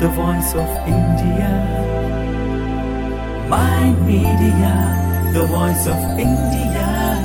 the voice of India. My media, the voice of India.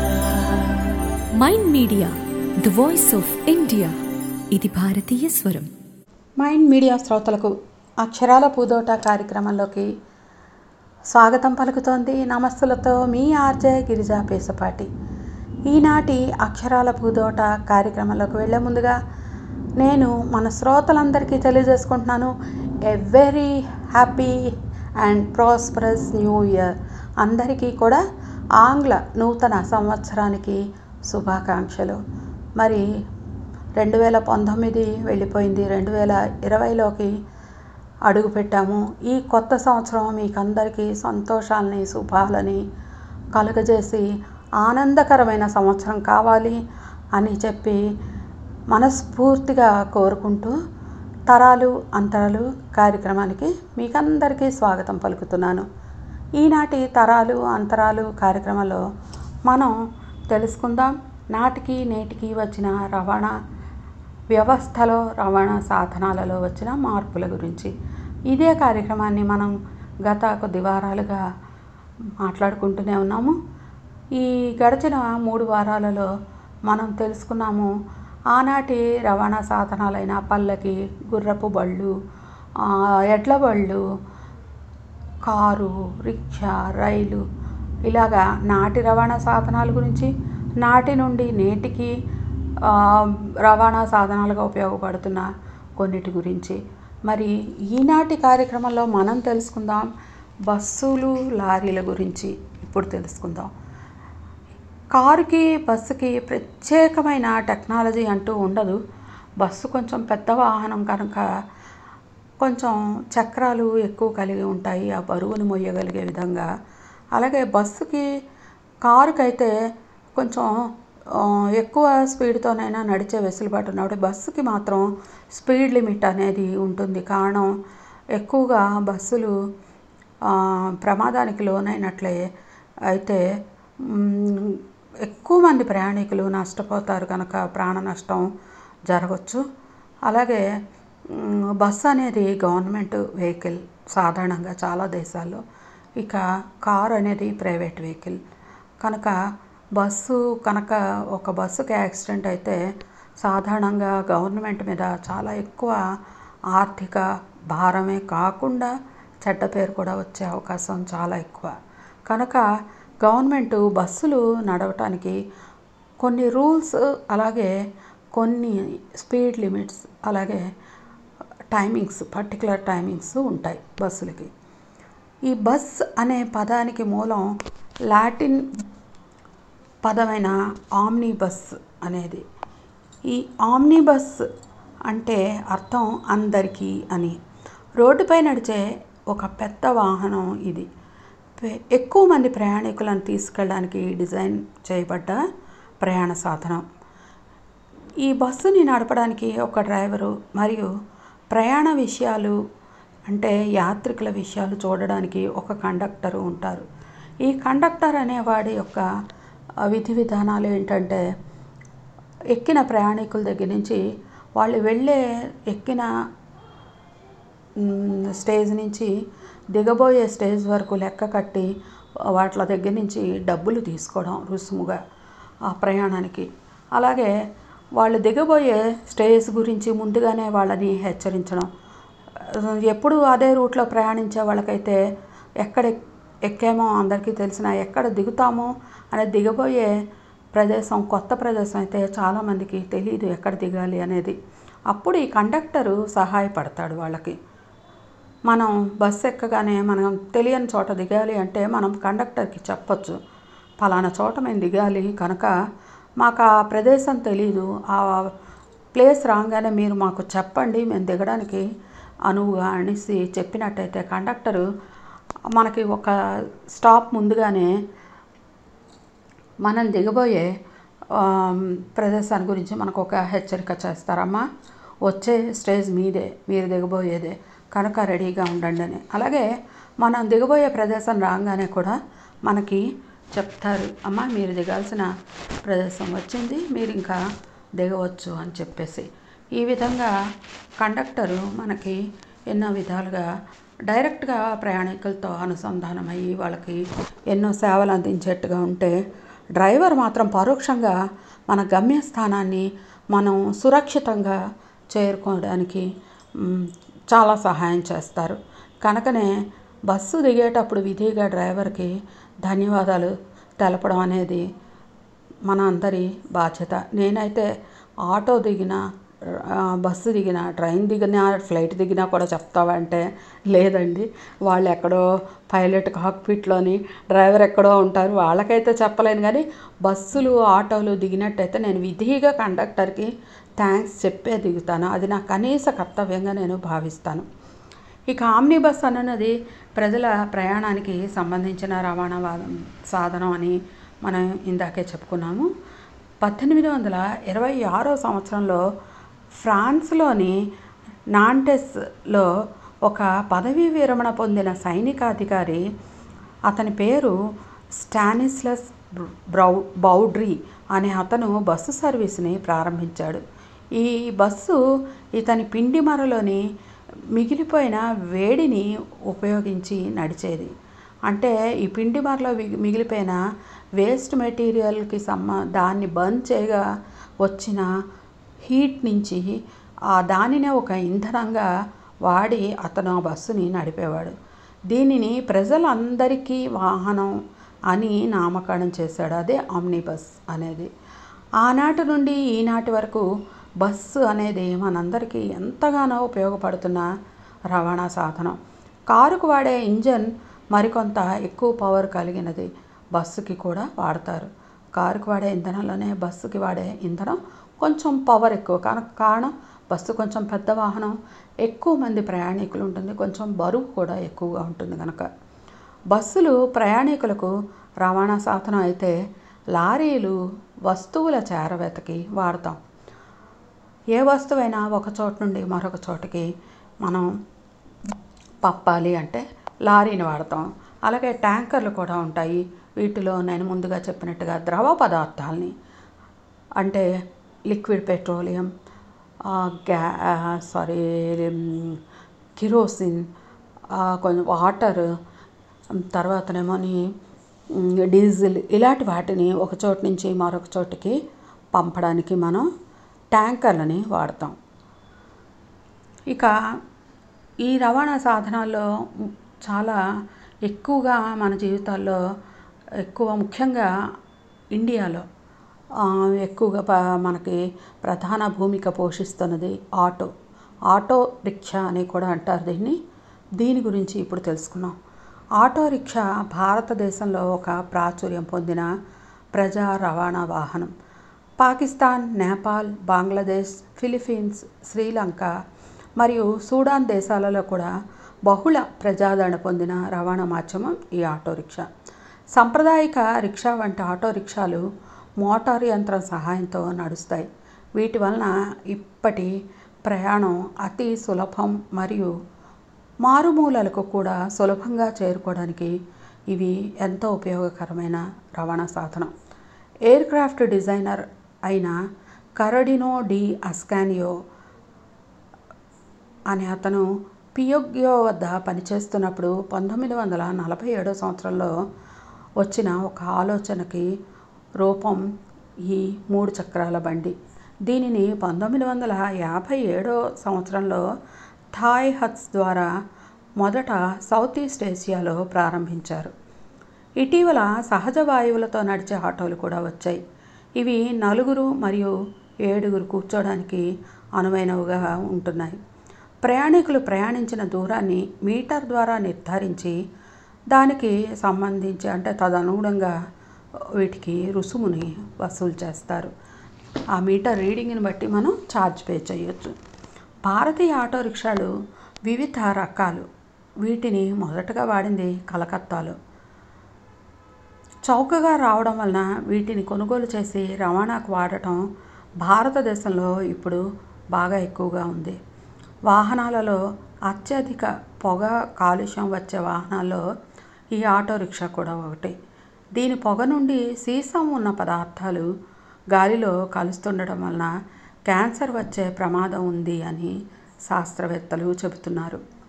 Mind media the voice of India ఇది భారతీయ స్వరం mind media శ్రోతలకు అక్షరాల పూదోట కార్యక్రమంలోకి స్వాగతం పలుకుతోంది నమస్తులతో మీ ఆర్జే గిరిజా పేసపాటి ఈనాటి అక్షరాల పూదోట కార్యక్రమంలోకి వెళ్ళే ముందుగా నేను మన శ్రోతలందరికీ తెలియజేసుకుంటున్నాను a very happy and prosperous new year అందరికీ కూడా ఆంగ్ల నూతన సంవత్సరానికి శుభాకాంక్షలు మరి రెండు వేల పంతొమ్మిది వెళ్ళిపోయింది రెండు వేల ఇరవైలోకి అడుగు పెట్టాము ఈ కొత్త సంవత్సరం మీకు అందరికీ సంతోషాలని శుభాలని కలుగజేసి ఆనందకరమైన సంవత్సరం కావాలి అని చెప్పి మనస్ఫూర్తిగా కోరుకుంటూ తరాలు అంతరాలు కార్యక్రమానికి మీకందరికీ స్వాగతం పలుకుతున్నాను ఈనాటి తరాలు అంతరాలు కార్యక్రమంలో మనం తెలుసుకుందాం నాటికి నేటికి వచ్చిన రవాణా వ్యవస్థలో రవాణా సాధనాలలో వచ్చిన మార్పుల గురించి ఇదే కార్యక్రమాన్ని మనం గత కొద్ది వారాలుగా మాట్లాడుకుంటూనే ఉన్నాము ఈ గడిచిన మూడు వారాలలో మనం తెలుసుకున్నాము ఆనాటి రవాణా సాధనాలైన పల్లకి గుర్రపు బళ్ళు ఆ, ఎడ్ల బళ్ళు కారు రిక్షా రైలు ఇలాగా నాటి రవాణా సాధనాల గురించి నాటి నుండి నేటికి ఆ, రవాణా సాధనాలుగా ఉపయోగపడుతున్న కొన్నిటి గురించి మరి ఈనాటి కార్యక్రమంలో మనం తెలుసుకుందాం బస్సులు లారీల గురించి ఇప్పుడు తెలుసుకుందాం కారుకి బస్సుకి ప్రత్యేకమైన టెక్నాలజీ అంటూ ఉండదు బస్సు కొంచెం పెద్ద వాహనం కనుక కొంచెం చక్రాలు ఎక్కువ కలిగి ఉంటాయి ఆ బరువును మోయగలిగే విధంగా అలాగే బస్సుకి కారుకైతే కొంచెం ఆ, ఎక్కువ స్పీడ్తోనైనా నడిచే వెసులుబాటు ఉన్నప్పుడు బస్సుకి మాత్రం స్పీడ్ లిమిట్ అనేది ఉంటుంది కారణం ఎక్కువగా బస్సులు ఆ, ప్రమాదానికి లోనైనట్లే అయితే మ్, ఎక్కువ మంది ప్రయాణికులు నష్టపోతారు కనుక ప్రాణ నష్టం జరగవచ్చు అలాగే మ్, బస్సు అనేది గవర్నమెంట్ వెహికల్ సాధారణంగా చాలా దేశాల్లో ఇక కార్ అనేది ప్రైవేట్ వెహికల్ కనుక బస్సు కనుక ఒక బస్సుకి యాక్సిడెంట్ అయితే సాధారణంగా గవర్నమెంట్ మీద చాలా ఎక్కువ ఆర్థిక భారమే కాకుండా చెడ్డ పేరు కూడా వచ్చే అవకాశం చాలా ఎక్కువ కనుక గవర్నమెంట్ బస్సులు నడవటానికి కొన్ని రూల్స్ అలాగే కొన్ని స్పీడ్ లిమిట్స్ అలాగే టైమింగ్స్ పర్టికులర్ టైమింగ్స్ ఉంటాయి బస్సులకి ఈ బస్ అనే పదానికి మూలం లాటిన్ పదమైన ఆమ్ని బస్ అనేది ఈ ఆమ్ని బస్ అంటే అర్థం అందరికీ అని రోడ్డుపై నడిచే ఒక పెద్ద వాహనం ఇది పె- ఎక్కువ మంది ప్రయాణికులను తీసుకెళ్ళడానికి డిజైన్ చేయబడ్డ ప్రయాణ సాధనం ఈ బస్సుని నడపడానికి ఒక డ్రైవరు మరియు ప్రయాణ విషయాలు అంటే యాత్రికుల విషయాలు చూడడానికి ఒక కండక్టరు ఉంటారు ఈ కండక్టర్ అనేవాడి యొక్క ఆ, విధి విధానాలు ఏంటంటే ఎక్కిన ప్రయాణికుల దగ్గర నుంచి వాళ్ళు వెళ్ళే ఎక్కిన మ్, స్టేజ్ నుంచి దిగబోయే స్టేజ్ వరకు లెక్క కట్టి వాటి దగ్గర నుంచి డబ్బులు తీసుకోవడం రుసుముగా ఆ ప్రయాణానికి అలాగే వాళ్ళు దిగబోయే స్టేజ్ గురించి ముందుగానే వాళ్ళని హెచ్చరించడం ఎప్పుడు అదే రూట్లో ప్రయాణించే వాళ్ళకైతే ఎక్కడ ఎక్- ఎక్కామో అందరికీ తెలిసిన ఎక్కడ దిగుతామో అనే దిగబోయే ప్రదేశం కొత్త ప్రదేశం అయితే చాలామందికి తెలియదు ఎక్కడ దిగాలి అనేది అప్పుడు ఈ కండక్టరు సహాయపడతాడు వాళ్ళకి మనం బస్సు ఎక్కగానే మనం తెలియని చోట దిగాలి అంటే మనం కండక్టర్కి చెప్పొచ్చు ఫలానా చోట మేము దిగాలి కనుక మాకు ఆ ప్రదేశం తెలీదు ఆ ప్లేస్ రాగానే మీరు మాకు చెప్పండి మేము దిగడానికి అనువుగా అనేసి చెప్పినట్టయితే కండక్టరు మనకి ఒక స్టాప్ ముందుగానే మనం దిగబోయే ఆమ్, ప్రదేశాన్ని గురించి మనకు ఒక హెచ్చరిక చేస్తారమ్మా వచ్చే స్టేజ్ మీదే మీరు దిగబోయేదే కనుక రెడీగా ఉండండి అని అలాగే మనం దిగబోయే ప్రదేశం రాగానే కూడా మనకి చెప్తారు అమ్మ మీరు దిగాల్సిన ప్రదేశం వచ్చింది మీరు ఇంకా దిగవచ్చు అని చెప్పేసి ఈ విధంగా కండక్టరు మనకి ఎన్నో విధాలుగా డైరెక్ట్గా ప్రయాణికులతో అనుసంధానమయ్యి వాళ్ళకి ఎన్నో సేవలు అందించేట్టుగా ఉంటే డ్రైవర్ మాత్రం పరోక్షంగా మన గమ్యస్థానాన్ని మనం సురక్షితంగా చేరుకోవడానికి మ్, చాలా సహాయం చేస్తారు కనుకనే బస్సు దిగేటప్పుడు విధిగా డ్రైవర్కి ధన్యవాదాలు తెలపడం అనేది మన అందరి బాధ్యత నేనైతే ఆటో దిగిన ఆ, బస్సు దిగిన ట్రైన్ దిగినా ఫ్లైట్ దిగినా కూడా చెప్తావంటే లేదండి వాళ్ళు ఎక్కడో పైలట్ కాక్పిట్లోని డ్రైవర్ ఎక్కడో ఉంటారు వాళ్ళకైతే చెప్పలేను కానీ బస్సులు ఆటోలు దిగినట్టయితే నేను విధిగా కండక్టర్కి థ్యాంక్స్ చెప్పే దిగుతాను అది నా కనీస కర్తవ్యంగా నేను భావిస్తాను ఇక ఆమ్ని బస్ అన్నది ప్రజల ప్రయాణానికి సంబంధించిన రవాణా వాదం సాధనం అని మనం ఇందాకే చెప్పుకున్నాము పద్దెనిమిది వందల ఇరవై ఆరో సంవత్సరంలో ఫ్రాన్స్లోని నాంటెస్లో ఒక పదవీ విరమణ పొందిన సైనికాధికారి అతని పేరు స్టానిస్లస్ బ్రౌ బౌడ్రీ అనే అతను బస్సు సర్వీస్ని ప్రారంభించాడు ఈ బస్సు ఇతని పిండి మరలోని మిగిలిపోయిన వేడిని ఉపయోగించి నడిచేది అంటే ఈ పిండి మరలో వి- మిగిలిపోయిన వేస్ట్ మెటీరియల్కి సంబ దాన్ని బర్న్ చేయగా వచ్చిన హీట్ నుంచి ఆ దానినే ఒక ఇంధనంగా వాడి అతను ఆ బస్సుని నడిపేవాడు దీనిని ప్రజలందరికీ వాహనం అని నామకరణం చేశాడు అదే ఆమ్ని బస్ అనేది ఆనాటి నుండి ఈనాటి వరకు బస్సు అనేది మనందరికీ ఎంతగానో ఉపయోగపడుతున్న రవాణా సాధనం కారుకు వాడే ఇంజన్ మరికొంత ఎక్కువ పవర్ కలిగినది బస్సుకి కూడా వాడతారు కారుకు వాడే ఇంధనంలోనే బస్సుకి వాడే ఇంధనం కొంచెం పవర్ ఎక్కువ కనుక కారణం బస్సు కొంచెం పెద్ద వాహనం ఎక్కువ మంది ప్రయాణికులు ఉంటుంది కొంచెం బరువు కూడా ఎక్కువగా ఉంటుంది కనుక బస్సులు ప్రయాణికులకు రవాణా సాధనం అయితే లారీలు వస్తువుల చేరవేతకి వాడతాం ఏ వస్తువైనా ఒక చోట నుండి మరొక చోటకి మనం పంపాలి అంటే లారీని వాడతాం అలాగే ట్యాంకర్లు కూడా ఉంటాయి వీటిలో నేను ముందుగా చెప్పినట్టుగా ద్రవ పదార్థాలని అంటే లిక్విడ్ పెట్రోలియం ఆ, గ్యా సారీ కిరోసిన్ ఆ, కొంచెం వాటర్ తర్వాతనేమోని ఉమ్, డీజిల్ ఇలాంటి వాటిని ఒక చోటు నుంచి మరొక చోటుకి పంపడానికి మనం ట్యాంకర్లని వాడతాం ఇక ఈ రవాణా సాధనాల్లో చాలా ఎక్కువగా మన జీవితాల్లో ఎక్కువ ముఖ్యంగా ఇండియాలో ఆ, ఎక్కువగా ప మనకి ప్రధాన భూమిక పోషిస్తున్నది ఆటో ఆటో రిక్షా అని కూడా అంటారు దీన్ని దీని గురించి ఇప్పుడు తెలుసుకున్నాం ఆటో రిక్షా భారతదేశంలో ఒక ప్రాచుర్యం పొందిన ప్రజా రవాణా వాహనం పాకిస్తాన్ నేపాల్ బంగ్లాదేశ్ ఫిలిప్పీన్స్ శ్రీలంక మరియు సూడాన్ దేశాలలో కూడా బహుళ ప్రజాదరణ పొందిన రవాణా మాధ్యమం ఈ ఆటో రిక్షా సాంప్రదాయిక రిక్షా వంటి ఆటో రిక్షాలు మోటారు యంత్రం సహాయంతో నడుస్తాయి వీటి వలన ఇప్పటి ప్రయాణం అతి సులభం మరియు మారుమూలలకు కూడా సులభంగా చేరుకోవడానికి ఇవి ఎంతో ఉపయోగకరమైన రవాణా సాధనం ఎయిర్ క్రాఫ్ట్ డిజైనర్ అయిన కరడినో డి అస్కానియో అనే అతను పియోగ్యో వద్ద పనిచేస్తున్నప్పుడు పంతొమ్మిది వందల నలభై ఏడో సంవత్సరంలో వచ్చిన ఒక ఆలోచనకి రూపం ఈ మూడు చక్రాల బండి దీనిని పంతొమ్మిది వందల యాభై ఏడో సంవత్సరంలో థాయ్ హత్స్ ద్వారా మొదట సౌత్ ఈస్ట్ ఏషియాలో ప్రారంభించారు ఇటీవల సహజ వాయువులతో నడిచే ఆటోలు కూడా వచ్చాయి ఇవి నలుగురు మరియు ఏడుగురు కూర్చోడానికి అనువైనవిగా ఉంటున్నాయి ప్రయాణికులు ప్రయాణించిన దూరాన్ని మీటర్ ద్వారా నిర్ధారించి దానికి సంబంధించి అంటే తదనుగుణంగా వీటికి రుసుముని వసూలు చేస్తారు ఆ మీటర్ రీడింగ్ని బట్టి మనం ఛార్జ్ పే చేయొచ్చు భారతీయ ఆటో రిక్షాలు వివిధ రకాలు వీటిని మొదటగా వాడింది కలకత్తాలో చౌకగా రావడం వలన వీటిని కొనుగోలు చేసి రవాణాకు వాడటం భారతదేశంలో ఇప్పుడు బాగా ఎక్కువగా ఉంది వాహనాలలో అత్యధిక పొగ కాలుష్యం వచ్చే వాహనాల్లో ఈ ఆటో రిక్షా కూడా ఒకటి దీని పొగ నుండి సీసం ఉన్న పదార్థాలు గాలిలో కలుస్తుండటం వలన క్యాన్సర్ వచ్చే ప్రమాదం ఉంది అని శాస్త్రవేత్తలు చెబుతున్నారు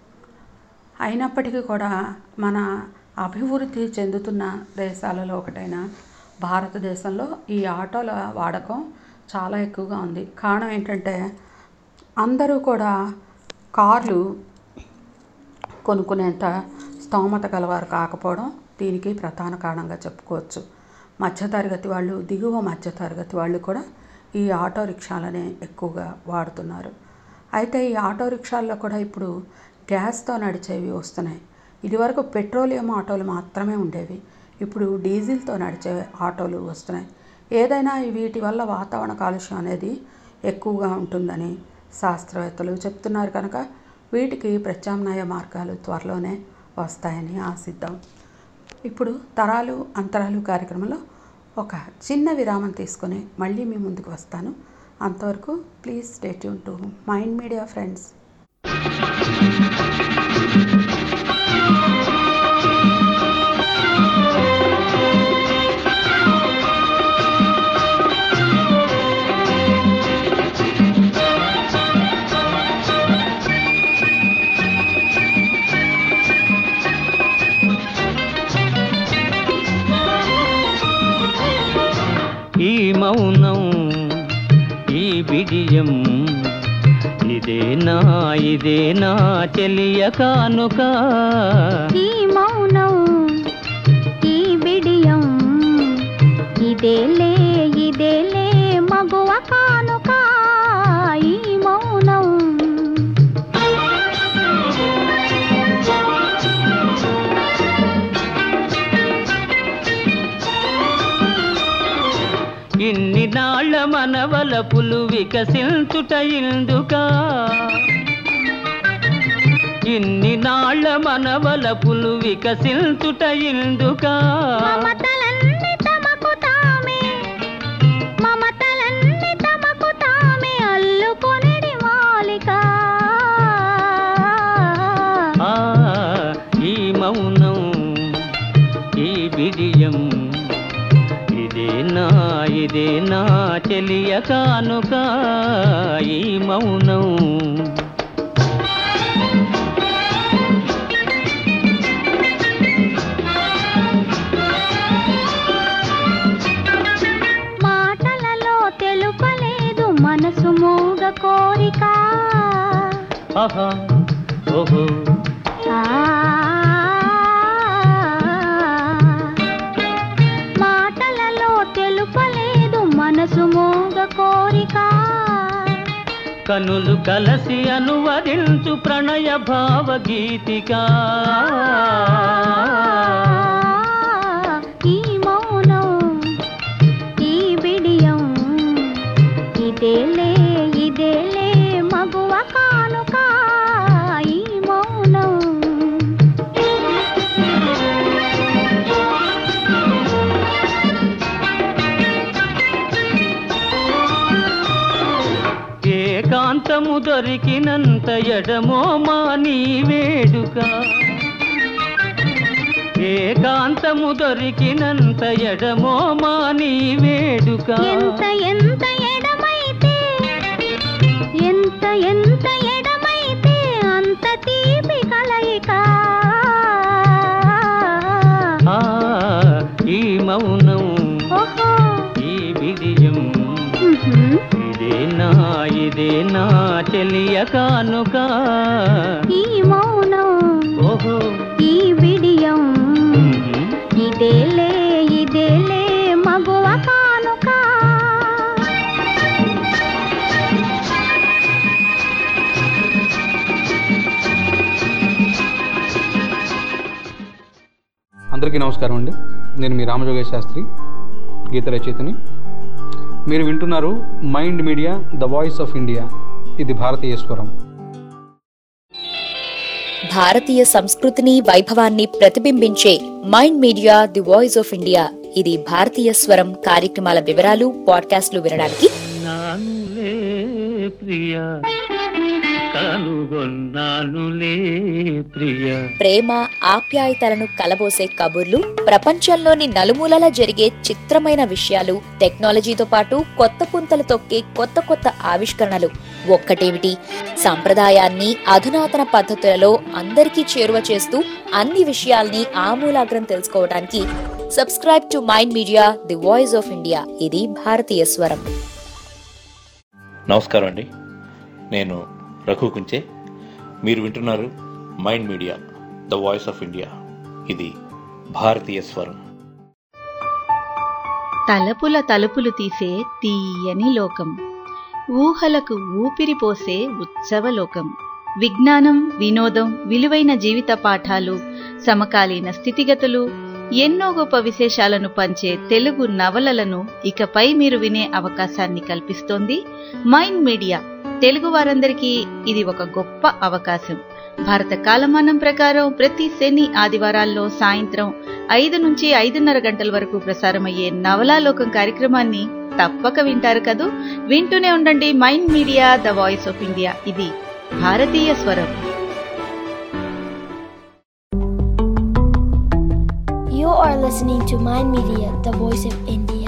అయినప్పటికీ కూడా మన అభివృద్ధి చెందుతున్న దేశాలలో ఒకటైన భారతదేశంలో ఈ ఆటోల వాడకం చాలా ఎక్కువగా ఉంది కారణం ఏంటంటే అందరూ కూడా కార్లు కొనుక్కునేంత స్తోమత గలవారు కాకపోవడం దీనికి ప్రధాన కారణంగా చెప్పుకోవచ్చు మధ్యతరగతి వాళ్ళు దిగువ మధ్యతరగతి వాళ్ళు కూడా ఈ ఆటో రిక్షాలనే ఎక్కువగా వాడుతున్నారు అయితే ఈ ఆటో రిక్షాల్లో కూడా ఇప్పుడు గ్యాస్తో నడిచేవి వస్తున్నాయి ఇదివరకు పెట్రోలియం ఆటోలు మాత్రమే ఉండేవి ఇప్పుడు డీజిల్తో నడిచే ఆటోలు వస్తున్నాయి ఏదైనా వీటి వల్ల వాతావరణ కాలుష్యం అనేది ఎక్కువగా ఉంటుందని శాస్త్రవేత్తలు చెప్తున్నారు కనుక వీటికి ప్రత్యామ్నాయ మార్గాలు త్వరలోనే వస్తాయని ఆశిద్దాం ఇప్పుడు తరాలు అంతరాలు కార్యక్రమంలో ఒక చిన్న విరామం తీసుకొని మళ్ళీ మీ ముందుకు వస్తాను అంతవరకు please stay tune to mind media friends ఈ మౌనం ఈ బిడియం ఇదేనా ఇదేనా చెలియ కానుక ఈ మౌనం ఈ బిడియం ఇదేలే ఇదేలే మగువ కానుక ఈ మౌనం ఇన్ని నాళ్ళ మనవలపులు వికసించుట ఇందుక ఇన్ని నాళ్ళ మనవలపులు వికసించుట ఇందుక మమతలన్నీ తమకు తామే మమతలన్నీ తమకు తామే అల్లుకొనిడి మాలిక ఆ ఈ మౌనం ఈ బిడియం ఇదేనా ఇదేనా చెలియ కానుక ఈ మౌనం మాటలలో తెలుపలేదు మనసు మూగ కోరిక ఆహా ఓహో ఆ మాటలలో తెలుపలేదు మనసు మూగ కోరిక కనులు కలసి అనువదించు ప్రణయ భావగీతిక ఈ మౌనం ఈ బిడియం ఇదేలే ఇదేలే మగువ కానుక ఈ మౌనం ఏకాంతము దొరికినంత ఎడమో మా నీ వేడుక ఏకాంతము దొరికినంత ఎడమో మా నీ వేడుక ఎంత ఎంత ఎడమైతే ఎంత ఎంత ఎడమైతే అంత తీపి కలయిక ఆ, ఈ మౌనం ఓహో ఈ బిడియం ఉహుం. ఇదేనా ఇదేనా చెలియ కానుక ఈ మౌనం ఓహో ఈ బిడియం ఉహు. ఇదేలే ఇదేలే మగువ కానుక అందరికీ నమస్కారం అండి నేను మీ రామజోగేశ్ శాస్త్రి గీత రచయితని మీరు వింటున్నారు mind media the voice of India ఇది భారతీయ స్వరం భారతీయ సంస్కృతిని వైభవాన్ని ప్రతిబింబించే mind media the voice of India ఇది భారతీయ స్వరం కార్యక్రమాల వివరాలు పాడ్కాస్ట్లు వినడానికి నానులే ప్రియ కనుగొన్నానులే ప్రియ ప్రేమ ఆప్యాయతలను కలబోసే కబుర్లు ప్రపంచంలోని నలుమూలలా జరిగే చిత్రమైన విషయాలు టెక్నాలజీతో పాటు కొత్త పుంతలు తొక్కే కొత్త కొత్త ఆవిష్కరణలు ఒక్కటేమిటి సంప్రదాయాన్ని అధునాతన పద్ధతులలో అందరికీ చేరువ చేస్తూ అన్ని విషయాల్ని ఆమూలాగ్రం తెలుసుకోవడానికి subscribe to mind media the voice of India ఇది భారతీయ స్వరం నమస్కారం అండి నేను రఘు కుంచే మీరు వింటున్నారు mind media the voice of India ఇది భారతీయ స్వరం తలపుల తలుపులు తీసే తీయని లోకం ఊహలకు ఊపిరి పోసే ఉత్సవ లోకం విజ్ఞానం వినోదం విలువైన జీవిత పాఠాలు సమకాలీన స్థితిగతులు ఎన్నో గొప్ప విశేషాలను పంచే తెలుగు నవలలను ఇకపై మీరు వినే అవకాశాన్ని కల్పిస్తోంది మైండ్ మీడియా తెలుగు వారందరికీ ఇది ఒక గొప్ప అవకాశం భారత కాలమానం ప్రకారం ప్రతి శని ఆదివారాల్లో సాయంత్రం ఐదు నుంచి ఐదున్నర గంటల వరకు ప్రసారమయ్యే నవలాలోకం కార్యక్రమాన్ని తప్పక వింటారు కదూ వింటూనే ఉండండి mind media the voice of India ఇది భారతీయ స్వరం You are listening to Mind Media, the voice of India.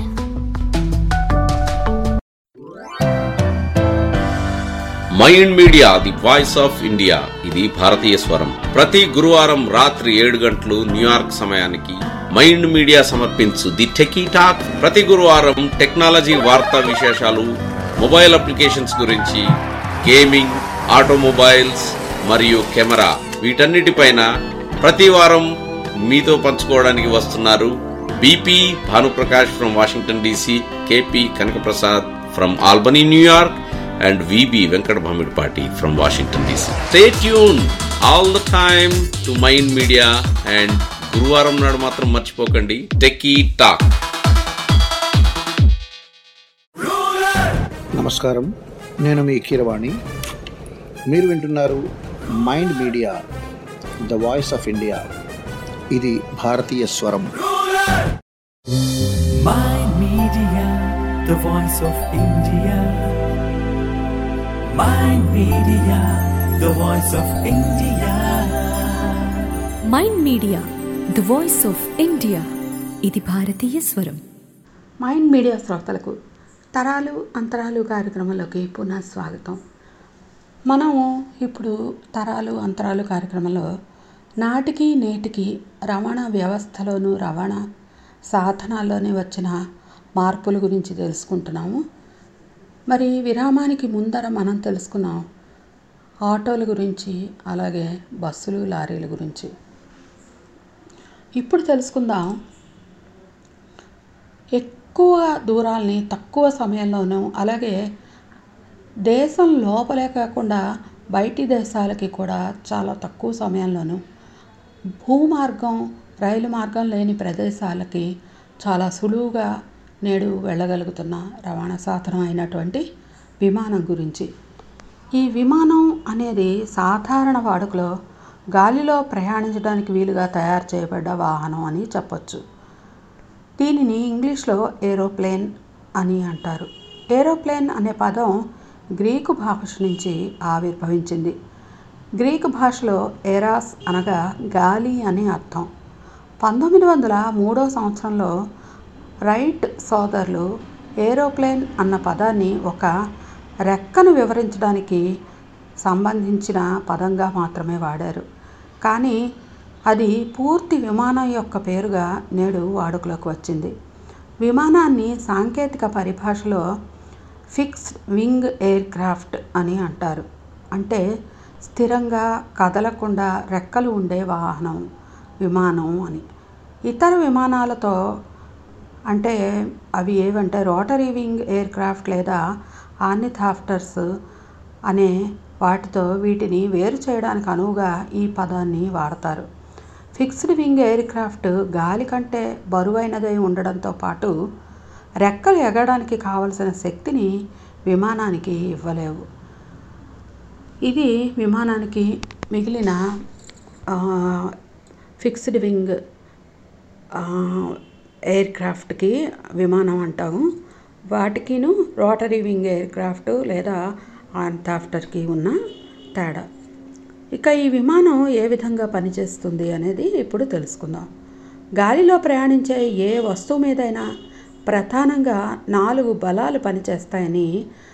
Mind media the voice of India ఇది భారతీయ స్వరం ప్రతి గురువారం రాత్రి ఏడు గంటలు న్యూయార్క్ సమయానికి మైండ్ మీడియా సమర్పించు ది టెకీ టాక్ ప్రతి గురువారం టెక్నాలజీ వార్తా విశేషాలు మొబైల్ అప్లికేషన్స్ గురించి గేమింగ్ ఆటోమొబైల్స్ మరియు కెమెరా వీటన్నిటిపైన ప్రతి వారం మీతో పంచుకోవడానికి వస్తున్నారు BP Bhanuprakash from Washington DC KP Kanakaprasad from Albany New York and VB Venkat Bhamidpati from Washington DC. Stay tuned all the time to Mind Media and గురువారం నాడు మాత్రం మర్చిపోకండి టెక్కీ టాక్ నమస్కారం నేను మీ కీరవాణి మీరు వింటున్నారు mind media the voice of India ఇది భారతీయ స్వరం Mind Media, the voice of India. Mind Media, the voice of India. Mind media the voice of India ఇది భారతీయ స్వరం మైండ్ మీడియా శ్రోతలకు తరాలు అంతరాలు కార్యక్రమంలోకి పునః స్వాగతం మనము ఇప్పుడు తరాలు అంతరాలు కార్యక్రమంలో నాటికి నేటికి రవాణా వ్యవస్థలోను రవాణా సాధనాల్లోనే వచ్చిన మార్పుల గురించి తెలుసుకుంటున్నాము మరి విరామానికి ముందర మనం తెలుసుకున్నాం ఆటోల గురించి అలాగే బస్సులు లారీల గురించి ఇప్పుడు తెలుసుకుందాం ఎక్కువ దూరాల్ని తక్కువ సమయంలోనూ అలాగే దేశం లోపలే కాకుండా బయటి దేశాలకి కూడా చాలా తక్కువ సమయంలోనూ భూమార్గం రైలు మార్గం లేని ప్రదేశాలకి చాలా సులువుగా నేడు వెళ్ళగలుగుతున్న రవాణా సాధనం అయినటువంటి విమానం గురించి ఈ విమానం అనేది సాధారణ వాడుకలో గాలిలో ప్రయాణించడానికి వీలుగా తయారు చేయబడ్డ వాహనం అని చెప్పొచ్చు దీనిని ఇంగ్లీష్లో ఏరోప్లేన్ అని అంటారు ఏరోప్లేన్ అనే పదం గ్రీకు భాష నుంచి ఆవిర్భవించింది గ్రీకు భాషలో ఎరాస్ అనగా గాలి అని అర్థం పంతొమ్మిది వందల మూడో సంవత్సరంలో రైట్ సోదరులు ఏరోప్లేన్ అన్న పదాన్ని ఒక రెక్కను వివరించడానికి సంబంధించిన పదంగా మాత్రమే వాడారు కానీ అది పూర్తి విమానం యొక్క పేరుగా నేడు వాడుకలోకి వచ్చింది విమానాన్ని సాంకేతిక పరిభాషలో ఫిక్స్డ్ వింగ్ ఎయిర్ క్రాఫ్ట్ అని అంటారు అంటే స్థిరంగా కదలకుండా రెక్కలు ఉండే వాహనం విమానం అని ఇతర విమానాలతో అంటే అవి ఏవంటే రోటరీ వింగ్ ఎయిర్ క్రాఫ్ట్ లేదా ఆర్నిథాఫ్టర్స్ అనే వాటితో వీటిని వేరు చేయడానికి అనువుగా ఈ పదాన్ని వాడతారు ఫిక్స్డ్ వింగ్ ఎయిర్ క్రాఫ్ట్ గాలి కంటే బరువైనదై ఉండడంతో పాటు రెక్కలు ఎగరడానికి కావలసిన శక్తిని విమానానికి ఇవ్వలేవు ఇది విమానానికి మిగిలిన ఆ, ఫిక్స్డ్ వింగ్ ఆ, ఎయిర్ క్రాఫ్ట్కి విమానం అంటాము వాటికిను రోటరీ వింగ్ ఎయిర్ క్రాఫ్ట్ లేదా ఆంతాఫ్టర్కి ఉన్న తేడా ఇక ఈ విమానం ఏ విధంగా పనిచేస్తుంది అనేది ఇప్పుడు తెలుసుకుందాం గాలిలో ప్రయాణించే ఏ వస్తువు మీదైనా ప్రధానంగా నాలుగు బలాలు పనిచేస్తాయని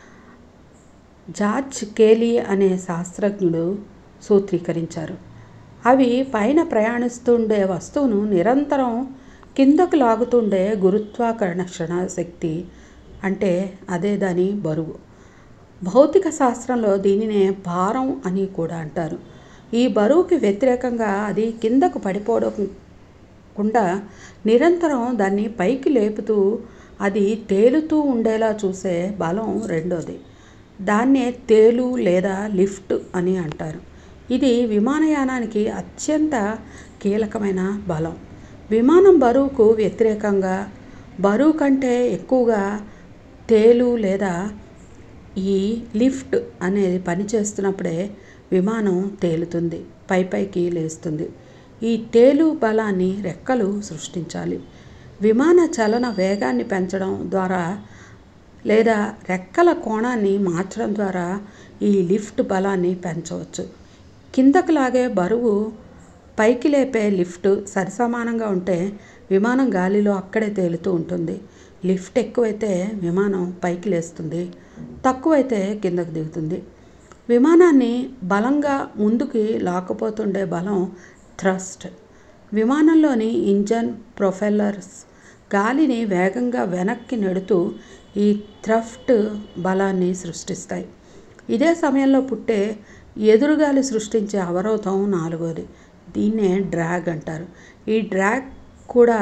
జార్జ్ కేలీ అనే శాస్త్రజ్ఞుడు సూత్రీకరించారు అవి పైన ప్రయాణిస్తుండే వస్తువును నిరంతరం కిందకు లాగుతుండే గురుత్వాకర్షణ శక్తి అంటే అదే దాని బరువు భౌతిక శాస్త్రంలో దీనినే భారం అని కూడా అంటారు ఈ బరువుకి వ్యతిరేకంగా అది కిందకు పడిపోవకుండా నిరంతరం దాన్ని పైకి లేపుతూ అది తేలుతూ ఉండేలా చూసే బలం రెండోది దాన్నే తేలు లేదా లిఫ్ట్ అని అంటారు ఇది విమానయానానికి అత్యంత కీలకమైన బలం విమానం బరువుకు వ్యతిరేకంగా బరువు కంటే ఎక్కువగా తేలు లేదా ఈ లిఫ్ట్ అనేది పనిచేస్తున్నప్పుడే విమానం తేలుతుంది పై పైకి లేస్తుంది ఈ తేలు బలాన్ని రెక్కలు సృష్టించాలి విమాన చలన వేగాన్ని పెంచడం ద్వారా లేదా రెక్కల కోణాన్ని మార్చడం ద్వారా ఈ లిఫ్ట్ బలాన్ని పెంచవచ్చు కిందకు లాగే బరువు పైకి లేపే లిఫ్ట్ సరిసమానంగా ఉంటే విమానం గాలిలో అక్కడే తేలుతూ ఉంటుంది లిఫ్ట్ ఎక్కువైతే విమానం పైకి లేస్తుంది తక్కువైతే కిందకు దిగుతుంది విమానాన్ని బలంగా ముందుకి లాక్కుపోతుండే బలం థ్రస్ట్ విమానంలోని ఇంజన్ ప్రొఫెల్లర్స్ గాలిని వేగంగా వెనక్కి నెడుతూ ఈ థ్రఫ్ట్ బలాన్ని సృష్టిస్తాయి ఇదే సమయంలో పుట్టే ఎదురుగాలి సృష్టించే అవరోధం నాలుగోది దీన్నే డ్రాగ్ అంటారు ఈ డ్రాగ్ కూడా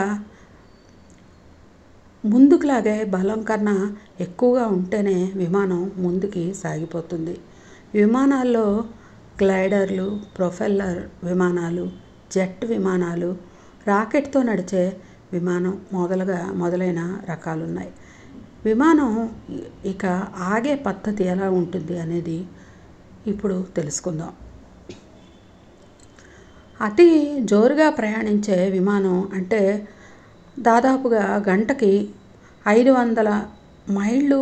ముందుకులాగే బలం కన్నా ఎక్కువగా ఉంటేనే విమానం ముందుకి సాగిపోతుంది విమానాల్లో గ్లైడర్లు ప్రొఫెల్లర్ విమానాలు జెట్ విమానాలు రాకెట్తో నడిచే విమానం మొదలుగా మొదలైన రకాలు ఉన్నాయి విమానం ఇక ఆగే పద్ధతి ఎలా ఉంటుంది అనేది ఇప్పుడు తెలుసుకుందాం అతి జోరుగా ప్రయాణించే విమానం అంటే దాదాపుగా గంటకి ఐదు వందల మైళ్ళు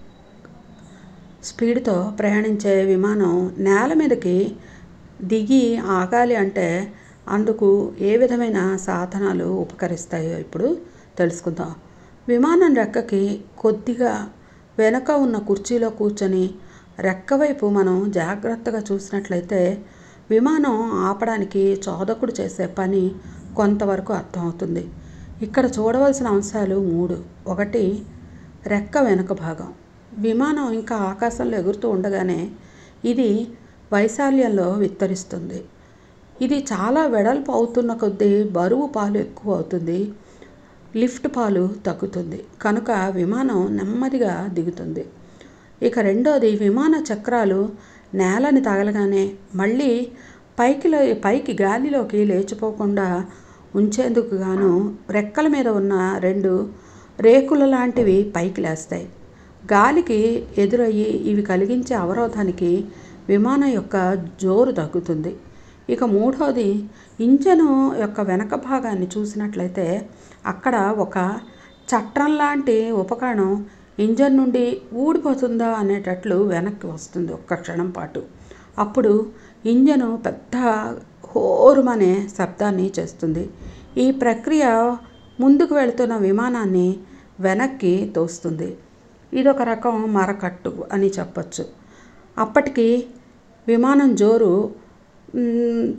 స్పీడ్తో ప్రయాణించే విమానం నేల మీదకి దిగి ఆగాలి అంటే అందుకు ఏ విధమైన సాధనాలు ఉపకరిస్తాయో ఇప్పుడు తెలుసుకుందాం విమానం రెక్కకి కొద్దిగా వెనక ఉన్న కుర్చీలో కూర్చొని రెక్క వైపు మనం జాగ్రత్తగా చూసినట్లయితే విమానం ఆపడానికి చోదకుడు చేసే పని కొంతవరకు అర్థమవుతుంది ఇక్కడ చూడవలసిన అంశాలు మూడు ఒకటి రెక్క వెనుక భాగం విమానం ఇంకా ఆకాశంలో ఎగురుతూ ఉండగానే ఇది వైశాల్యంలో విస్తరిస్తుంది ఇది చాలా వెడల్పు అవుతున్న కొద్దీ బరువు పాలు ఎక్కువ అవుతుంది లిఫ్ట్ పాలు తగ్గుతుంది కనుక విమానం నెమ్మదిగా దిగుతుంది ఇక రెండోది విమాన చక్రాలు నేలని తగలగానే మళ్ళీ పైకి పైకి గాలిలోకి లేచిపోకుండా ఉంచేందుకు గాను రెక్కల మీద ఉన్న రెండు రేకుల లాంటివి పైకి లేస్తాయి గాలికి ఎదురయ్యి ఇవి కలిగించే అవరోధానికి విమానం యొక్క జోరు తగ్గుతుంది ఇక మూడవది ఇంజను యొక్క వెనక భాగాన్ని చూసినట్లయితే అక్కడ ఒక చట్రం లాంటి ఉపకరణం ఇంజన్ నుండి ఊడిపోతుందా అనేటట్లు వెనక్కి వస్తుంది ఒక్క క్షణం పాటు అప్పుడు ఇంజను పెద్ద హోరుమనే శబ్దాన్ని చేస్తుంది ఈ ప్రక్రియ ముందుకు వెళుతున్న విమానాన్ని వెనక్కి తోస్తుంది ఇదొక రకం మరకట్టు అని చెప్పచ్చు అప్పటికి విమానం జోరు మ్,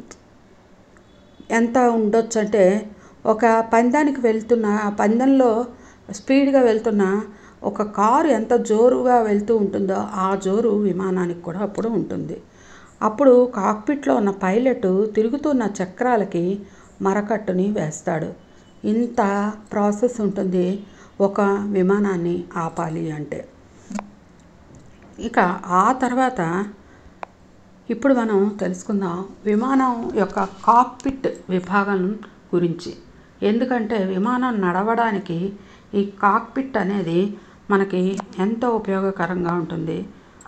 ఎంత ఉండొచ్చు అంటే ఒక పందానికి వెళ్తున్న పందెంలో స్పీడ్గా వెళ్తున్న ఒక కారు ఎంత జోరుగా వెళ్తూ ఉంటుందో ఆ జోరు విమానానికి కూడా అప్పుడు ఉంటుంది అప్పుడు కాక్పిట్లో ఉన్న పైలట్ తిరుగుతున్న చక్రాలకి మరకట్టుని వేస్తాడు ఇంత ప్రాసెస్ ఉంటుంది ఒక విమానాన్ని ఆపాలి అంటే ఇక ఆ తర్వాత ఇప్పుడు మనం తెలుసుకుందాం విమానం యొక్క కాక్పిట్ విభాగం గురించి ఎందుకంటే విమానం నడవడానికి ఈ కాక్పిట్ అనేది మనకి ఎంతో ఉపయోగకరంగా ఉంటుంది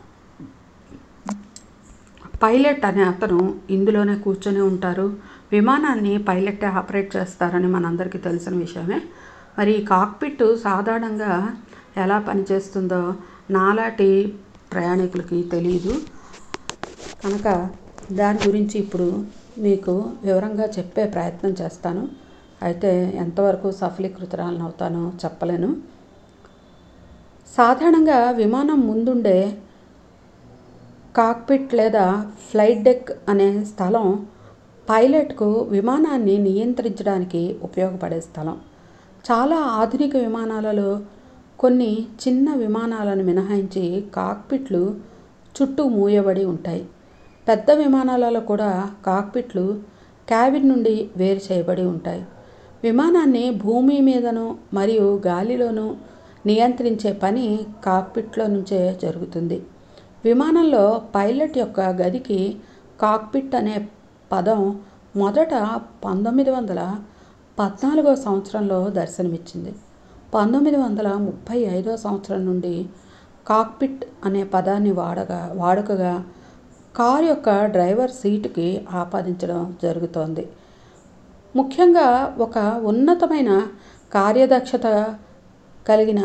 పైలట్ అనే అతను ఇందులోనే కూర్చొని ఉంటారు విమానాన్ని పైలట్ ఆపరేట్ చేస్తారని మనందరికీ తెలిసిన విషయమే మరి ఈ కాక్పిట్ సాధారణంగా ఎలా పనిచేస్తుందో నాలాంటి ప్రయాణికులకి తెలియదు కనుక దాని గురించి ఇప్పుడు మీకు వివరంగా చెప్పే ప్రయత్నం చేస్తాను అయితే ఎంతవరకు సఫలీకృతురాలను అవుతానో చెప్పలేను సాధారణంగా విమానం ముందుండే కాక్పిట్ లేదా ఫ్లైట్ డెక్ అనే స్థలం పైలట్కు విమానాన్ని నియంత్రించడానికి ఉపయోగపడే స్థలం చాలా ఆధునిక విమానాలలో కొన్ని చిన్న విమానాలను మినహాయించి కాక్పిట్లు చుట్టూ మూయబడి ఉంటాయి పెద్ద విమానాలలో కూడా కాక్పిట్లు క్యాబిన్ నుండి వేరు చేయబడి ఉంటాయి విమానాన్ని భూమి మీదను మరియు గాలిలోనూ నియంత్రించే పని కాక్పిట్లో నుంచే జరుగుతుంది విమానంలో పైలట్ యొక్క గదికి కాక్పిట్ అనే పదం మొదట పంతొమ్మిది వందల పద్నాలుగో సంవత్సరంలో దర్శనమిచ్చింది పంతొమ్మిది వందల ముప్పై ఐదో సంవత్సరం నుండి కాక్పిట్ అనే పదాన్ని వాడగా వాడుకగా కారు యొక్క డ్రైవర్ సీటుకి ఆపాదించడం జరుగుతోంది ముఖ్యంగా ఒక ఉన్నతమైన కార్యదక్షత కలిగిన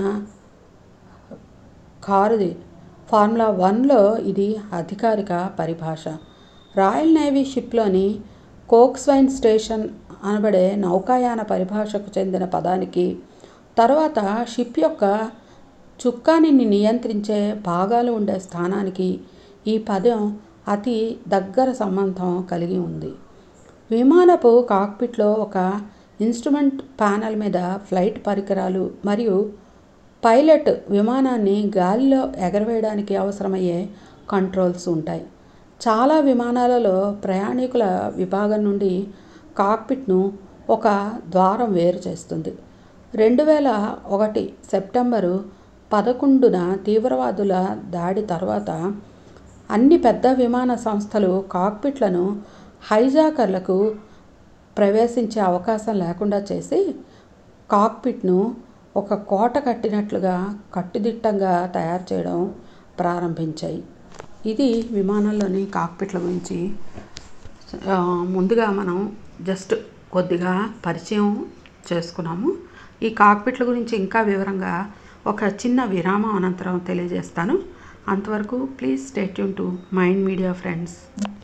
కారుది ఫార్ములా వన్లో ఇది అధికారిక పరిభాష రాయల్ నేవీ షిప్లోని కోక్స్వైన్ స్టేషన్ అనబడే నౌకాయాన పరిభాషకు చెందిన పదానికి తర్వాత షిప్ యొక్క చుక్కానిని నియంత్రించే భాగాలు ఉండే స్థానానికి ఈ పదం అతి దగ్గర సంబంధం కలిగి ఉంది విమానపు కాక్పిట్లో ఒక ఇన్స్ట్రుమెంట్ ప్యానెల్ మీద ఫ్లైట్ పరికరాలు మరియు పైలట్ విమానాన్ని గాలిలో ఎగరవేయడానికి అవసరమయ్యే కంట్రోల్స్ ఉంటాయి చాలా విమానాలలో ప్రయాణికుల విభాగం నుండి కాక్పిట్ను ఒక ద్వారం వేరు చేస్తుంది రెండు వేల ఒకటి సెప్టెంబరు పదకొండున తీవ్రవాదుల దాడి తర్వాత అన్ని పెద్ద విమాన సంస్థలు కాక్పిట్లను హైజాకర్లకు ప్రవేశించే అవకాశం లేకుండా చేసి కాక్పిట్ను ఒక కోట కట్టినట్లుగా కట్టుదిట్టంగా తయారు చేయడం ప్రారంభించాయి ఇది విమానంలోని కాక్పిట్ల గురించి ఆ, ముందుగా మనం జస్ట్ కొద్దిగా పరిచయం చేసుకున్నాము ఈ కాక్పిట్ల గురించి ఇంకా వివరంగా ఒక చిన్న విరామం అనంతరం తెలియజేస్తాను అంతవరకు please stay tune to mind media friends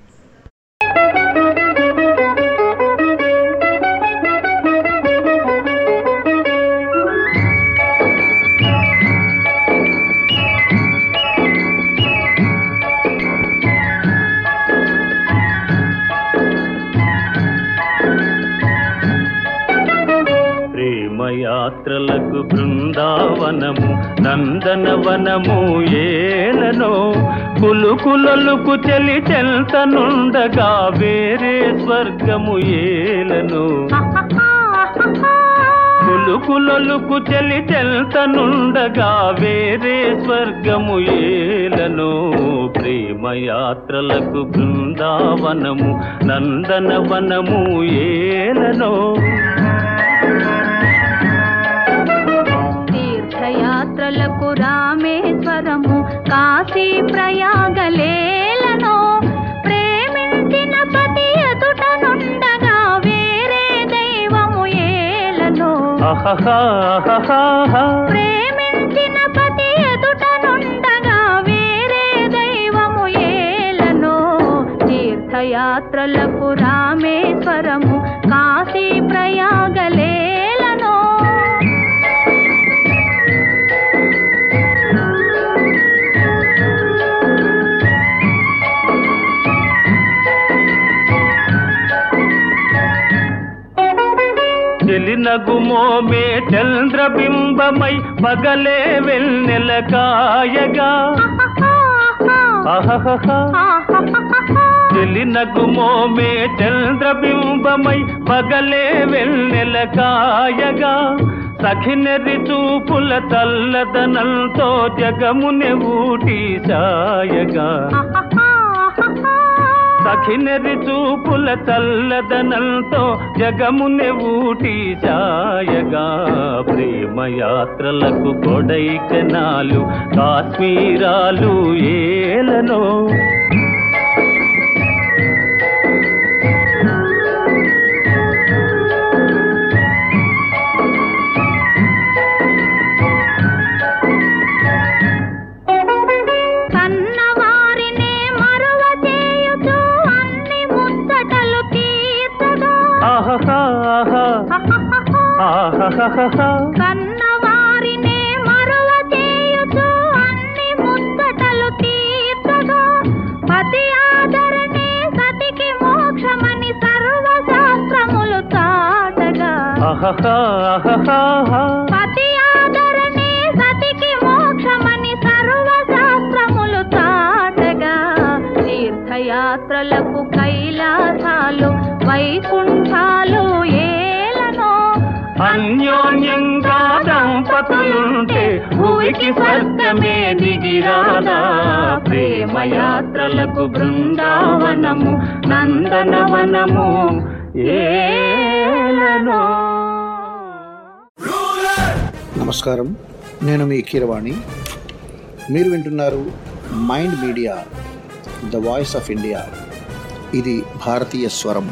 ప్రేమయాత్రలకు బృందావనము నందనవనము ఏలనో కులుకులలుకు చెలి చెల్తనుండగా వేరే స్వర్గము ఏలను కులుకులలుకు చెలి చెల్తనుండగా వేరే స్వర్గము ఏలను ప్రేమయాత్రలకు బృందావనము నందనవనము ఏలనో తీర్థయాత్రలకు రామేశ్వరము కాశీ ప్రయాగలేలను ప్రేమించిన పతి ఎదుట నుండగా వేరే దైవము ఏలను అహహా ప్రేమించిన పతి ఎదుట నుండగా వేరే దైవము ఏలను తీర్థయాత్రలకు రామేశ్వరము కాశీ ప్రయాగలేలను చెలినగుమోమే చంద్రబింబమై పగలే వెన్నెల కాయగా అహహహా చెలినగుమోమే చంద్రబింబమై పగలే వెన్నెల కాయగా సఖినెరి చూపుల తల్లదనంతో జగముని ఊటి సాయగా సఖినెరి చూపుల చల్లదనంతో జగముని ఊటి సాయగా ప్రేమయాత్రలకు కొడైకనాలు కాశ్మీరాలు ఏలనో కన్నవారినే మరువ చేయు ఆహాహాహా. ఆహాహాహా. కన్నవారినే మరువ చేయుచు అన్ని ముచ్చటలు తీర్చగా పతి ఆదరణే సతికి మోక్షమని సర్వ శాస్త్రములు చాటగా ఆహాహా, ఆహాహాహా. పతి ఆదరణే సతికి మోక్షమని సర్వ శాస్త్రములు చాటగా తీర్థయాత్రలకు కైలాసాలు వైకుంఠాలు ఏలనో అన్యోన్యంగా దంపతులుంటే భూమికి స్వర్గమే దిగిరాదా ప్రేమయాత్రలకు బృందావనము నందనవనము ఏలనో నమస్కారం నేను మీ కీరవాణి మీరు వింటున్నారు mind media the voice of India ఇది భారతీయ స్వరం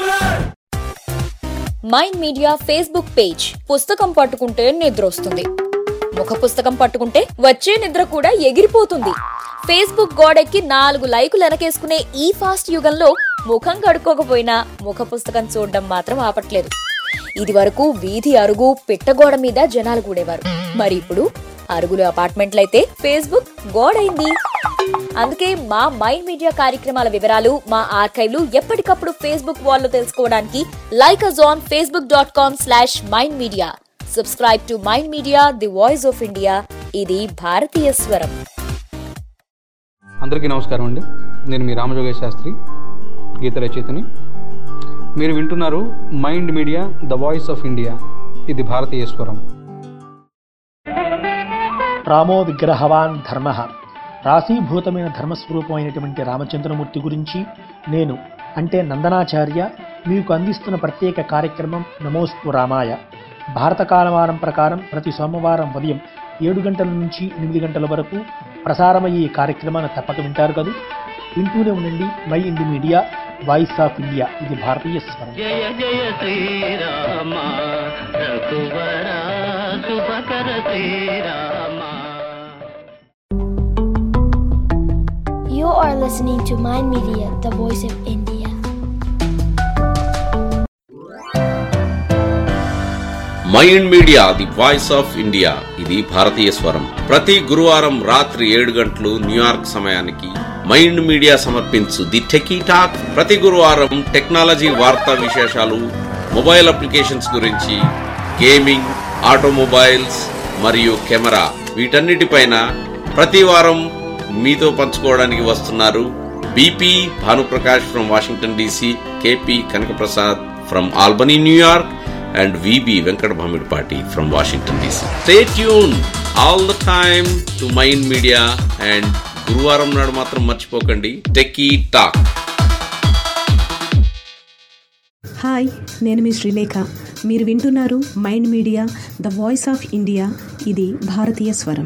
మైండ్ మీడియా ఫేస్బుక్ పేజ్ పుస్తకం పట్టుకుంటే నిద్ర వస్తుంది ముఖ పుస్తకం పట్టుకుంటే వచ్చే నిద్ర కూడా ఎగిరిపోతుంది ఫేస్బుక్ గోడెక్కి నాలుగు లైకులు వెనకేసుకునే ఈ ఫాస్ట్ యుగంలో ముఖం కడుక్కోకపోయినా ముఖ పుస్తకం చూడడం మాత్రం ఆపట్లేదు ఇది వరకు వీధి అరుగు పిట్టగోడ మీద జనాలు కూడేవారు మరి ఇప్పుడు అరుగులు అపార్ట్మెంట్లయితే ఫేస్బుక్ గోడైంది అందుకే మా మైండ్ మీడియా కార్యక్రమాల వివరాలు మా ఆర్కైవ్లు ఎప్పటికప్పుడు ఫేస్బుక్ వాల్లో తెలుసుకోవడానికి like us on Facebook dot com slash mind media subscribe to mind media the voice of India ఇది భారతీయ స్వరం అందరికీ నమస్కారం అండి నేను మీ రామజోగేశ్ శాస్త్రి గీత రచయితని మీరు వింటున్నారు mind media the voice of India ఇది భారతీయ స్వరం రామో విగ్రహవాన్ ధర్మ రాశీభూతమైన ధర్మస్వరూపమైనటువంటి రామచంద్రమూర్తి గురించి నేను అంటే నందనాచార్య మీకు అందిస్తున్న ప్రత్యేక కార్యక్రమం నమోస్తు రామాయ భారత కాలమానం ప్రకారం ప్రతి సోమవారం ఉదయం ఏడు గంటల నుంచి ఎనిమిది గంటల వరకు ప్రసారమయ్యే ఈ కార్యక్రమాన్ని తప్పక వింటారు కదా వింటూనే ఉండండి mind media voice of India ఇది భారతీయ స్వరం జయ జయ శ్రీరామ రఘువర శుభకర Srirama You are listening to Mind Media, the voice of India. Mind media the voice of India ఇది భారతీయ స్వరం ప్రతి గురువారం రాత్రి ఏడు గంటలు న్యూయార్క్ సమయానికి మైండ్ మీడియా సమర్పించు ది టెకీ టాక్ ప్రతి గురువారం టెక్నాలజీ వార్తా విశేషాలు మొబైల్ అప్లికేషన్స్ గురించి గేమింగ్ ఆటోమొబైల్స్ మరియు కెమెరా వీటన్నిటిపైన ప్రతి వారం మీతో పంచుకోవడానికి వస్తున్నారు BP Bhanuprakash from Washington DC KP Kanakaprasad from Albany New York and VB Venkat Bhamidpati from Washington DC. Stay tuned all the time to Mind Media and గురువారం నాడు మాత్రం మర్చిపోకండి టెక్కీ టాక్ హాయ్ నేను మీ శ్రీలేఖ మీరు వింటున్నారు mind media the voice of India ఇది భారతీయ స్వరం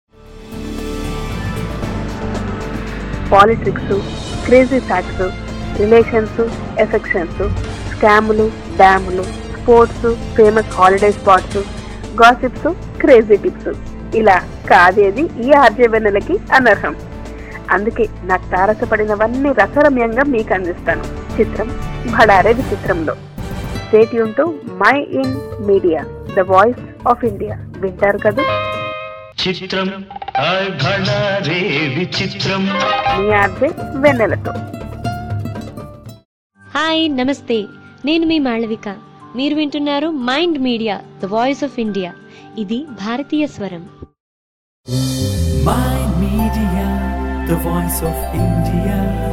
politics crazy facts relations affections స్కాములు డ్యాములు sports famous holiday spots gossips crazy tips ఇలా కాదేది ఈ ఆర్జవెన్నెలకి అనర్హం అందుకే నాకు తారసపడినవన్నీ రసరమ్యంగా మీకు అందిస్తాను చిత్రం భడారే విచిత్రంలో stay tune to mind media the voice of India వింటారు కదా చిత్రం రే విచిత్రం మీ ఆర్జే వెన్నెలతో హాయ్ నమస్తే నేను మీ మాళవిక మీరు వింటున్నారు mind media the voice of India ఇది భారతీయ స్వరం Mind Media, the voice of India.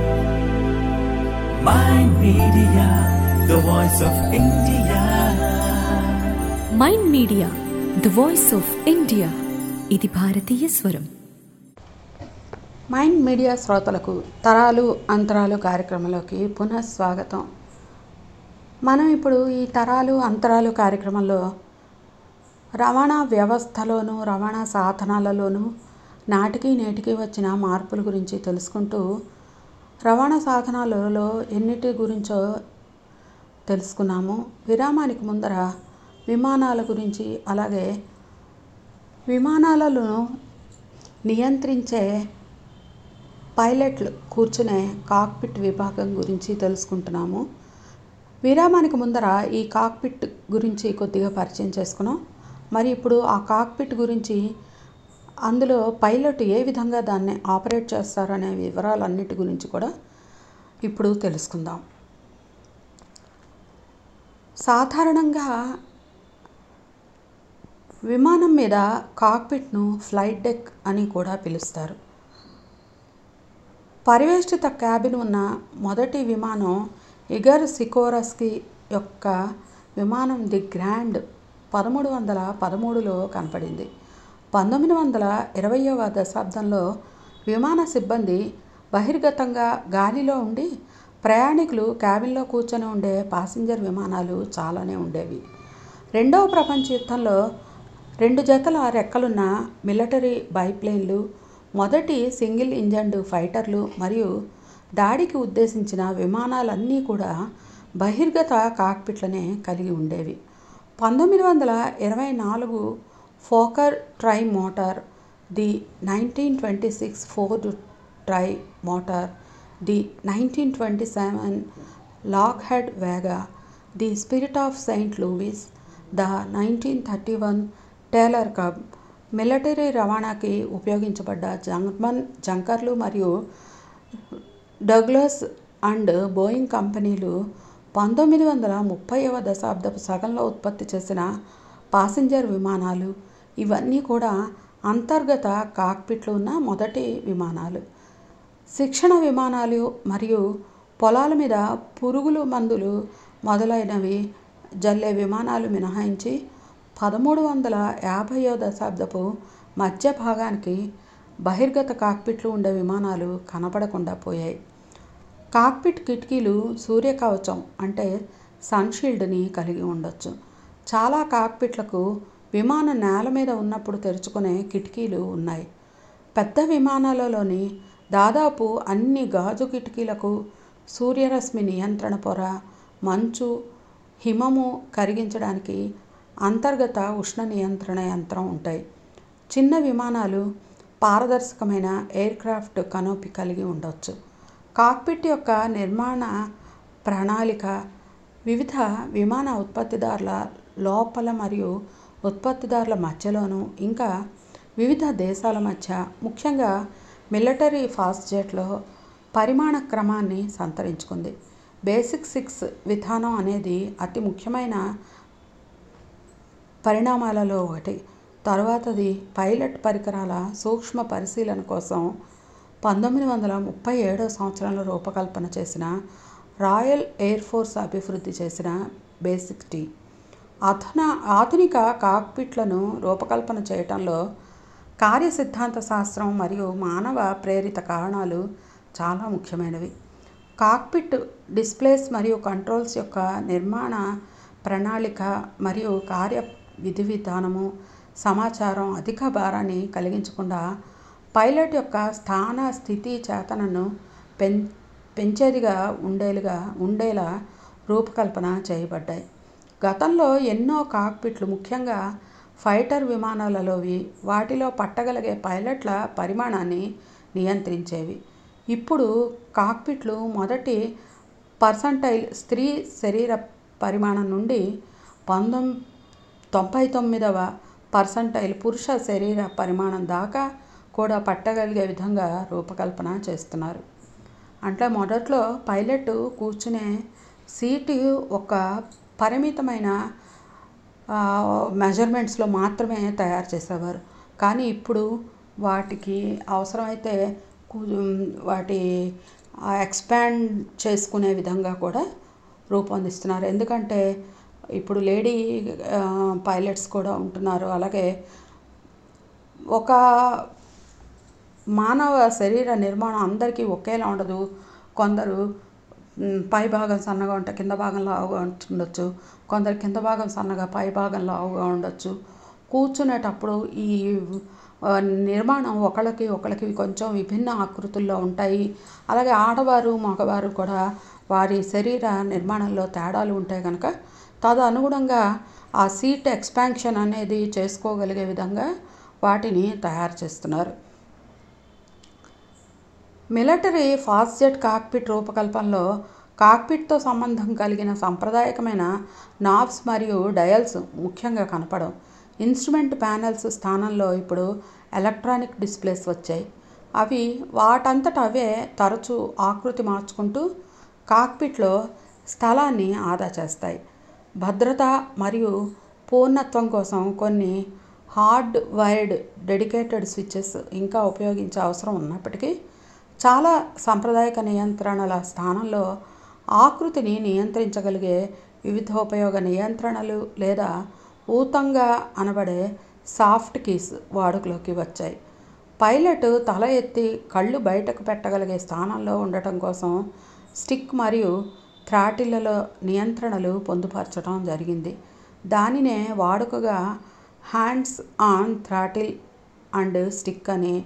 Mind Media, the voice of India. Mind media the voice of India ఇది భారతీయ స్వరం మైండ్ మీడియా శ్రోతలకు తరాలు అంతరాలు కార్యక్రమంలోకి పునః స్వాగతం మనం ఇప్పుడు ఈ తరాలు అంతరాలు కార్యక్రమంలో రవాణా వ్యవస్థలోనూ రవాణా సాధనాలలోనూ నాటికి నేటికి వచ్చిన మార్పుల గురించి తెలుసుకుంటూ రవాణా సాధనాలలో ఎన్నిటి గురించో తెలుసుకున్నాము విరామానికి ముందర విమానాల గురించి అలాగే విమానాలను నియంత్రించే పైలట్లు కూర్చునే కాక్పిట్ విభాగం గురించి తెలుసుకుంటున్నాము విరామానికి ముందర ఈ కాక్పిట్ గురించి కొద్దిగా పరిచయం చేసుకున్నాం మరి ఇప్పుడు ఆ కాక్పిట్ గురించి అందులో పైలట్ ఏ విధంగా దాన్ని ఆపరేట్ చేస్తారనే వివరాలన్నిటి గురించి కూడా ఇప్పుడు తెలుసుకుందాం సాధారణంగా విమానం మీద కాక్పిట్ను ఫ్లైట్ డెక్ అని కూడా పిలుస్తారు పరివేష్టిత క్యాబిన్ ఉన్న మొదటి విమానం ఇగర్ సికోరస్కి యొక్క విమానం ది గ్రాండ్ పదమూడు వందల పదమూడులో కనపడింది పంతొమ్మిది వందల ఇరవయవ దశాబ్దంలో విమాన సిబ్బంది బహిర్గతంగా గాలిలో ఉండి ప్రయాణికులు క్యాబిన్లో కూర్చొని ఉండే పాసింజర్ విమానాలు చాలానే ఉండేవి రెండవ ప్రపంచ యుద్ధంలో రెండు జతల రెక్కలున్న మిలిటరీ బైప్లేన్లు మొదటి సింగిల్ ఇంజన్డ్ ఫైటర్లు మరియు దాడికి ఉద్దేశించిన విమానాలన్నీ కూడా బహిర్గత కాక్పిట్లనే కలిగి ఉండేవి పంతొమ్మిది వందల ఇరవై నాలుగు Fokker tri motor the nineteen twenty six Ford tri motor the nineteen twenty seven Lockheed Vega the Spirit of Saint Louis the nineteen thirty one Taylor Cub military రవాణాకి ఉపయోగించబడ్డ జర్మన్ జంకర్లు మరియు డగ్లస్ అండ్ బోయింగ్ కంపెనీలు పంతొమ్మిది వందల ముప్పైవ దశాబ్దపు సగంలో ఉత్పత్తి చేసిన పాసింజర్ విమానాలు ఇవన్నీ కూడా అంతర్గత కాక్పిట్లు ఉన్న మొదటి విమానాలు శిక్షణ విమానాలు మరియు పొలాల మీద పురుగులు మందులు మొదలైనవి జల్లే విమానాలు మినహాయించి పదమూడు వందల యాభైవ దశాబ్దపు మధ్య భాగానికి బహిర్గత కాక్పిట్లు ఉండే విమానాలు కనపడకుండా పోయాయి కాక్పిట్ కిటికీలు సూర్యకవచం అంటే సన్షీల్డ్ని కలిగి ఉండొచ్చు చాలా కాక్పిట్లకు విమానం నేల మీద ఉన్నప్పుడు తెరుచుకునే కిటికీలు ఉన్నాయి పెద్ద విమానాలలోని దాదాపు అన్ని గాజు కిటికీలకు సూర్యరశ్మి నియంత్రణ పొర మంచు హిమము కరిగించడానికి అంతర్గత ఉష్ణ నియంత్రణ యంత్రం ఉంటాయి చిన్న విమానాలు పారదర్శకమైన ఎయిర్క్రాఫ్ట్ కనోపి కలిగి ఉండవచ్చు కాక్పిట్ యొక్క నిర్మాణ ప్రణాళిక వివిధ విమాన ఉత్పత్తిదారుల లోపల మరియు ఉత్పత్తిదారుల మధ్యలోనూ ఇంకా వివిధ దేశాల మధ్య ముఖ్యంగా మిలిటరీ ఫాస్ట్ జెట్లో పరిమాణ క్రమాన్ని సంతరించుకుంది బేసిక్ సిక్స్ విధానం అనేది అతి ముఖ్యమైన పరిణామాలలో ఒకటి తర్వాతది పైలట్ పరికరాల సూక్ష్మ పరిశీలన కోసం పంతొమ్మిది వందల ముప్పై ఏడో సంవత్సరంలో రూపకల్పన చేసిన రాయల్ ఎయిర్ ఫోర్స్ అభివృద్ధి చేసిన బేసిక్ టీ అధున ఆధునిక కాక్పిట్లను రూపకల్పన చేయటంలో కార్యసిద్ధాంత శాస్త్రం మరియు మానవ ప్రేరిత కారణాలు చాలా ముఖ్యమైనవి కాక్పిట్ డిస్ప్లేస్ మరియు కంట్రోల్స్ యొక్క నిర్మాణ ప్రణాళిక మరియు కార్య విధి విధానము సమాచారం అధిక భారాన్ని కలిగించకుండా పైలట్ యొక్క స్థాన స్థితి చేతనను పెం పెంచేదిగా ఉండేలుగా ఉండేలా రూపకల్పన చేయబడ్డాయి గతంలో ఎన్నో కాక్పిట్లు ముఖ్యంగా ఫైటర్ విమానాలలోవి వాటిలో పట్టగలిగే పైలట్ల పరిమాణాన్ని నియంత్రించేవి ఇప్పుడు కాక్పిట్లు మొదటి పర్సంటైల్ స్త్రీ శరీర పరిమాణం నుండి పంతొమ్ తొంభై తొమ్మిదవ పర్సంటైల్ పురుష శరీర పరిమాణం దాకా కూడా పట్టగలిగే విధంగా రూపకల్పన చేస్తున్నారు అంటే మొదట్లో పైలట్ కూర్చునే సీటు ఒక పరిమితమైన మెజర్మెంట్స్లో మాత్రమే తయారు చేసేవారు కానీ ఇప్పుడు వాటికి అవసరమైతే వాటి ఎక్స్పాండ్ చేసుకునే విధంగా కూడా రూపొందిస్తున్నారు ఎందుకంటే ఇప్పుడు లేడీ పైలట్స్ కూడా ఉంటున్నారు అలాగే ఒక మానవ శరీర నిర్మాణం అందరికీ ఒకేలా ఉండదు కొందరు పై భాగం సన్నగా ఉంటే కింద భాగం లావుగా ఉండొచ్చు కొందరు కింద భాగం సన్నగా పై భాగం లావుగా ఉండొచ్చు కూర్చునేటప్పుడు ఈ నిర్మాణం ఒకళ్ళకి ఒకళ్ళకి కొంచెం విభిన్న ఆకృతుల్లో ఉంటాయి అలాగే ఆడవారు మగవారు కూడా వారి శరీర నిర్మాణంలో తేడాలు ఉంటాయి కనుక తదనుగుణంగా ఆ సీట్ ఎక్స్పాన్షన్ అనేది చేసుకోగలిగే విధంగా వాటిని తయారు చేస్తున్నారు మిలిటరీ ఫాస్ట్ జెట్ కాక్పిట్ రూపకల్పనలో కాక్పిట్తో సంబంధం కలిగిన సాంప్రదాయకమైన నాబ్స్ మరియు డయల్స్ ముఖ్యంగా కనపడవు ఇన్స్ట్రుమెంట్ ప్యానెల్స్ స్థానంలో ఇప్పుడు ఎలక్ట్రానిక్ డిస్ప్లేస్ వచ్చాయి అవి వాటంతట అవే తరచూ ఆకృతి మార్చుకుంటూ కాక్పిట్లో స్థలాన్ని ఆదా చేస్తాయి భద్రత మరియు పూర్ణత్వం కోసం కొన్ని హార్డ్ వైర్డ్ డెడికేటెడ్ స్విచ్చెస్ ఇంకా ఉపయోగించే అవసరం ఉన్నప్పటికీ చాలా సాంప్రదాయక నియంత్రణల స్థానంలో ఆకృతిని నియంత్రించగలిగే వివిధ ఉపయోగ నియంత్రణలు లేదా ఊతంగా అనబడే సాఫ్ట్ కీస్ వాడుకలోకి వచ్చాయి పైలట్ తల ఎత్తి కళ్ళు బయటకు పెట్టగలిగే స్థానంలో ఉండటం కోసం స్టిక్ మరియు థ్రాటిళ్లలో నియంత్రణలు పొందుపరచడం జరిగింది దానినే వాడుకగా hands on throttle and stick అని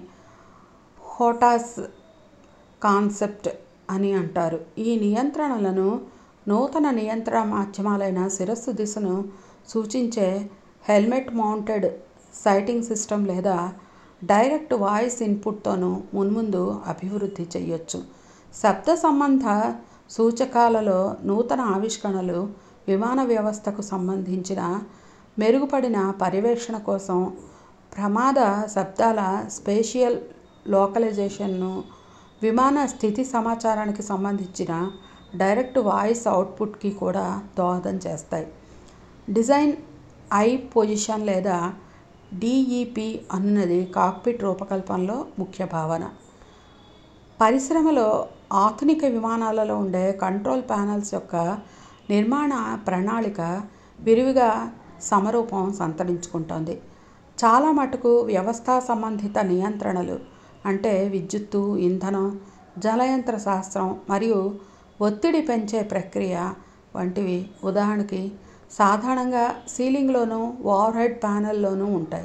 హోటాస్ కాన్సెప్ట్ అని అంటారు ఈ నియంత్రణలను నూతన నియంత్రణ మాధ్యమాలైన శిరస్సు దిశను సూచించే హెల్మెట్ మౌంటెడ్ సైటింగ్ సిస్టమ్ లేదా డైరెక్ట్ వాయిస్ ఇన్పుట్తోనూ మున్ముందు అభివృద్ధి చేయొచ్చు శబ్ద సంబంధ సూచకాలలో నూతన ఆవిష్కరణలు విమాన వ్యవస్థకు సంబంధించిన మెరుగుపడిన పర్యవేక్షణ కోసం ప్రమాద శబ్దాల స్పేషియల్ లోకలైజేషన్ను విమాన స్థితి సమాచారానికి సంబంధించిన డైరెక్ట్ వాయిస్ అవుట్పుట్కి కూడా దోహదం చేస్తాయి డిజైన్ ఐ పొజిషన్ లేదా డిఈపి అన్నది కాక్పిట్ రూపకల్పనలో ముఖ్య భావన పరిశ్రమలో ఆధునిక విమానాలలో ఉండే కంట్రోల్ ప్యానల్స్ యొక్క నిర్మాణ ప్రణాళిక విరివిగా సమరూపం సంతరించుకుంటోంది చాలా మటుకు వ్యవస్థా సంబంధిత నియంత్రణలు అంటే విద్యుత్తు ఇంధనం జలయంత్ర శాస్త్రం మరియు ఒత్తిడి పెంచే ప్రక్రియ వంటివి ఉదాహరణకి సాధారణంగా సీలింగ్లోనూ ఓవర్ హెడ్ ప్యానెల్లోనూ ఉంటాయి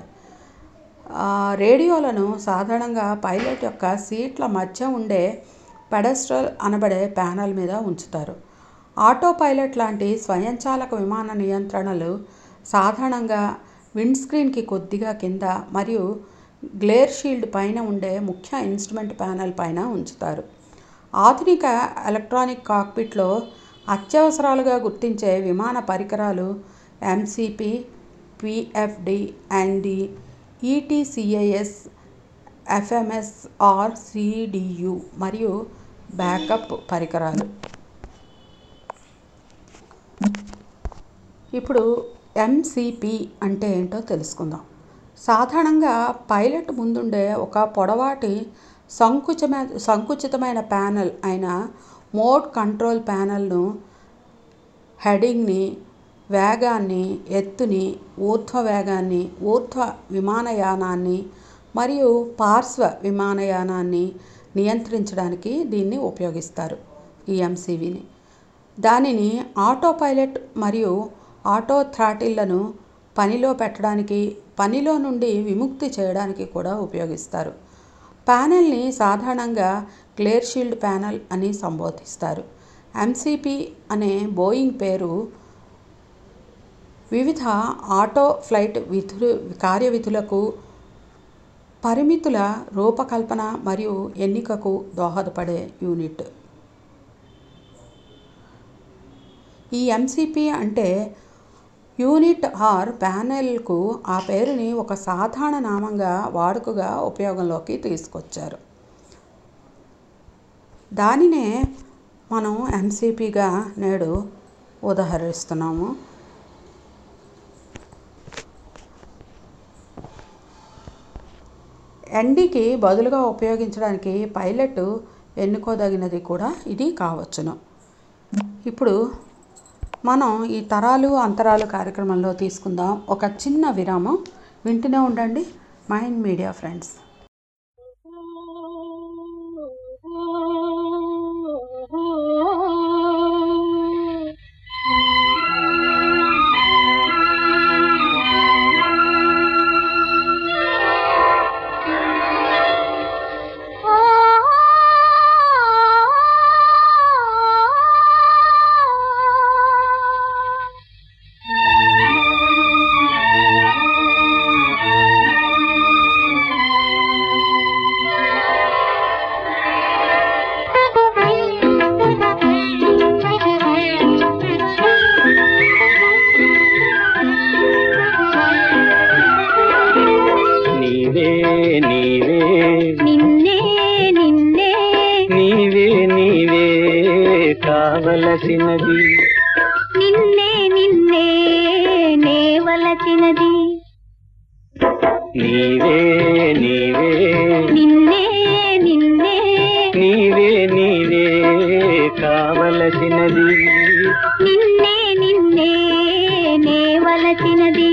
రేడియోలను సాధారణంగా పైలట్ యొక్క సీట్ల మధ్య ఉండే పెడస్ట్రల్ అనబడే ప్యానెల్ మీద ఉంచుతారు ఆటో పైలట్ లాంటి స్వయంచాలక విమాన నియంత్రణలు సాధారణంగా విండ్ స్క్రీన్కి కొద్దిగా కింద మరియు గ్లేర్ షీల్డ్ పైన ఉండే ముఖ్య ఇన్స్ట్రుమెంట్ ప్యానెల్ పైన ఉంచుతారు ఆధునిక ఎలక్ట్రానిక్ కాక్పిట్లో అత్యవసరాలుగా గుర్తించే విమాన పరికరాలు MCP PFD and ETCIS FMS or CDU మరియు బ్యాకప్ పరికరాలు ఇప్పుడు ఎంసిపి అంటే ఏంటో తెలుసుకుందాం సాధారణంగా పైలట్ ముందుండే ఒక పొడవాటి సంకుచమ సంకుచితమైన ప్యానెల్ అయిన మోడ్ కంట్రోల్ ప్యానెల్ను హెడింగ్ని వేగాన్ని ఎత్తుని ఊర్ధ్వ వేగాన్ని ఊర్ధ్వ విమానయానాన్ని మరియు పార్శ్వ విమానయానాన్ని నియంత్రించడానికి దీన్ని ఉపయోగిస్తారు ఈ ఎంసీవీని దానిని ఆటో పైలట్ మరియు ఆటో థ్రాటిళ్లను పనిలో పెట్టడానికి పనిలో నుండి విముక్తి చేయడానికి కూడా ఉపయోగిస్తారు ప్యానెల్ని సాధారణంగా క్లియర్ షీల్డ్ ప్యానెల్ అని సంబోధిస్తారు ఎంసీపీ అనే బోయింగ్ పేరు వివిధ ఆటో ఫ్లైట్ విధులు కార్యవిధులకు పరిమితుల రూపకల్పన మరియు ఎన్నికకు దోహదపడే యూనిట్ ఈ ఎంసీపీ అంటే యూనిట్ ఆర్ ప్యానెల్కు ఆ పేరుని ఒక సాధారణ నామంగా వాడుకగా ఉపయోగంలోకి తీసుకొచ్చారు దానినే మనం ఎంసీపీగా నేడు ఉదహరిస్తున్నాము ఎన్డీకి బదులుగా ఉపయోగించడానికి పైలట్ ఎన్నుకోదగినది కూడా ఇది కావచ్చును ఇప్పుడు మనం ఈ తరాలు అంతరాలు కార్యక్రమంలో తీసుకుందాం ఒక చిన్న విరామం వింటూనే ఉండండి మైండ్ మీడియా ఫ్రెండ్స్ ఆ వలచినది నీవే నీవే నిన్నే నిన్నే నీవే నీవే కావలసినది నిన్నే నిన్నే నే వలచినది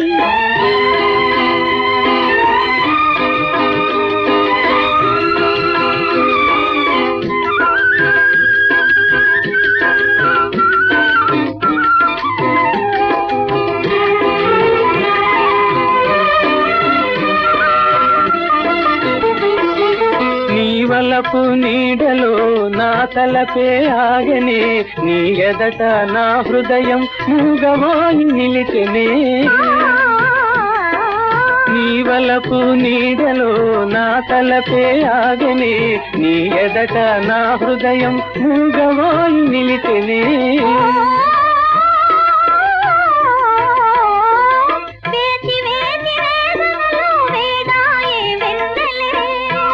నీ వలపు నీడలో నా తలపే ఆగనే నీ ఎదట నా హృదయం మూగవాయి నిలిచెనే నీ వలపు నీడలో నా తలపే ఆగనే నీ ఎదట నా హృదయం మూగవాయి నిలిచెనే వేచి వేచి వేదనలో వేగాయే వెన్నెలే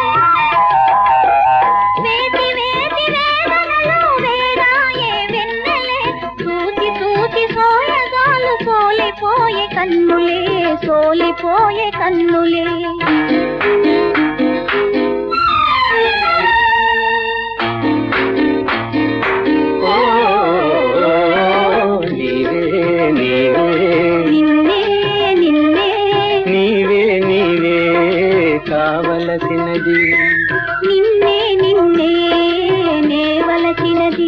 వేచి వేచి వేదనలో వేగాయే వెన్నెలే చూచి చూచి సోయగాలు సోలిపోయే కన్నులే సోలిపోయే కన్నులే ఓ నీవే నీవే నిన్నే నిన్నే నీవే నీవే కావలసినది నిన్నే నిన్నే నే వలచినది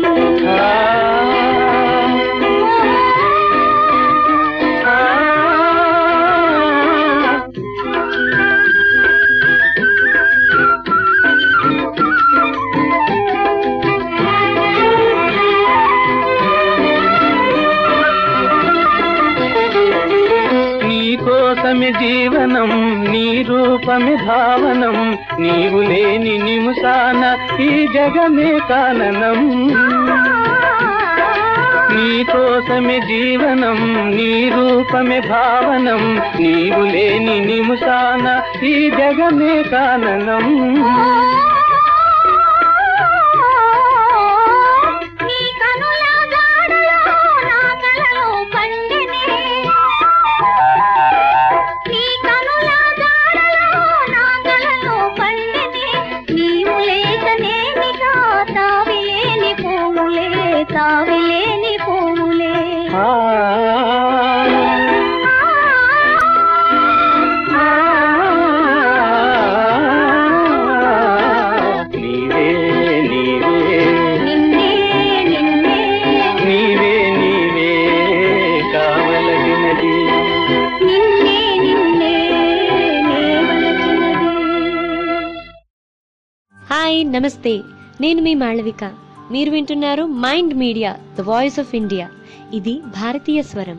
నీ కోసమే జీవనం నీ రూపమే భావనం నీవు లేని నిముసాన ఈ జగమే కాననం నీ కోసమే జీవనం నీ రూపమే భావనం నీవు లేని నిముసాన ఈ జగమే కాననం నీ కనుల జాడలో నా కలలో పండినే నీ కనుల జాడలో నా కలలో పండినే నీవు లేక నేనిగా తావిలేని పువ్వులే తావిలేని పువ్వులే ఆ నీవే నీవే నిన్నే నిన్నే నీవే నీవే కావలసినది నిన్నే నిన్నే నే వలచినది హాయ్ నమస్తే నేను మీ మాళవిక మీరు వింటున్నారు mind media the voice of India ఇది భారతీయ స్వరం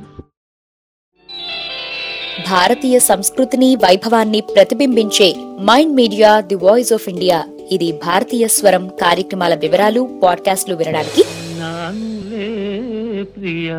భారతీయ సంస్కృతిని వైభవాన్ని ప్రతిబింబించే mind media the voice of India ఇది భారతీయ స్వరం కార్యక్రమాల వివరాలు పాడ్కాస్ట్లు వినడానికి నానులే ప్రియా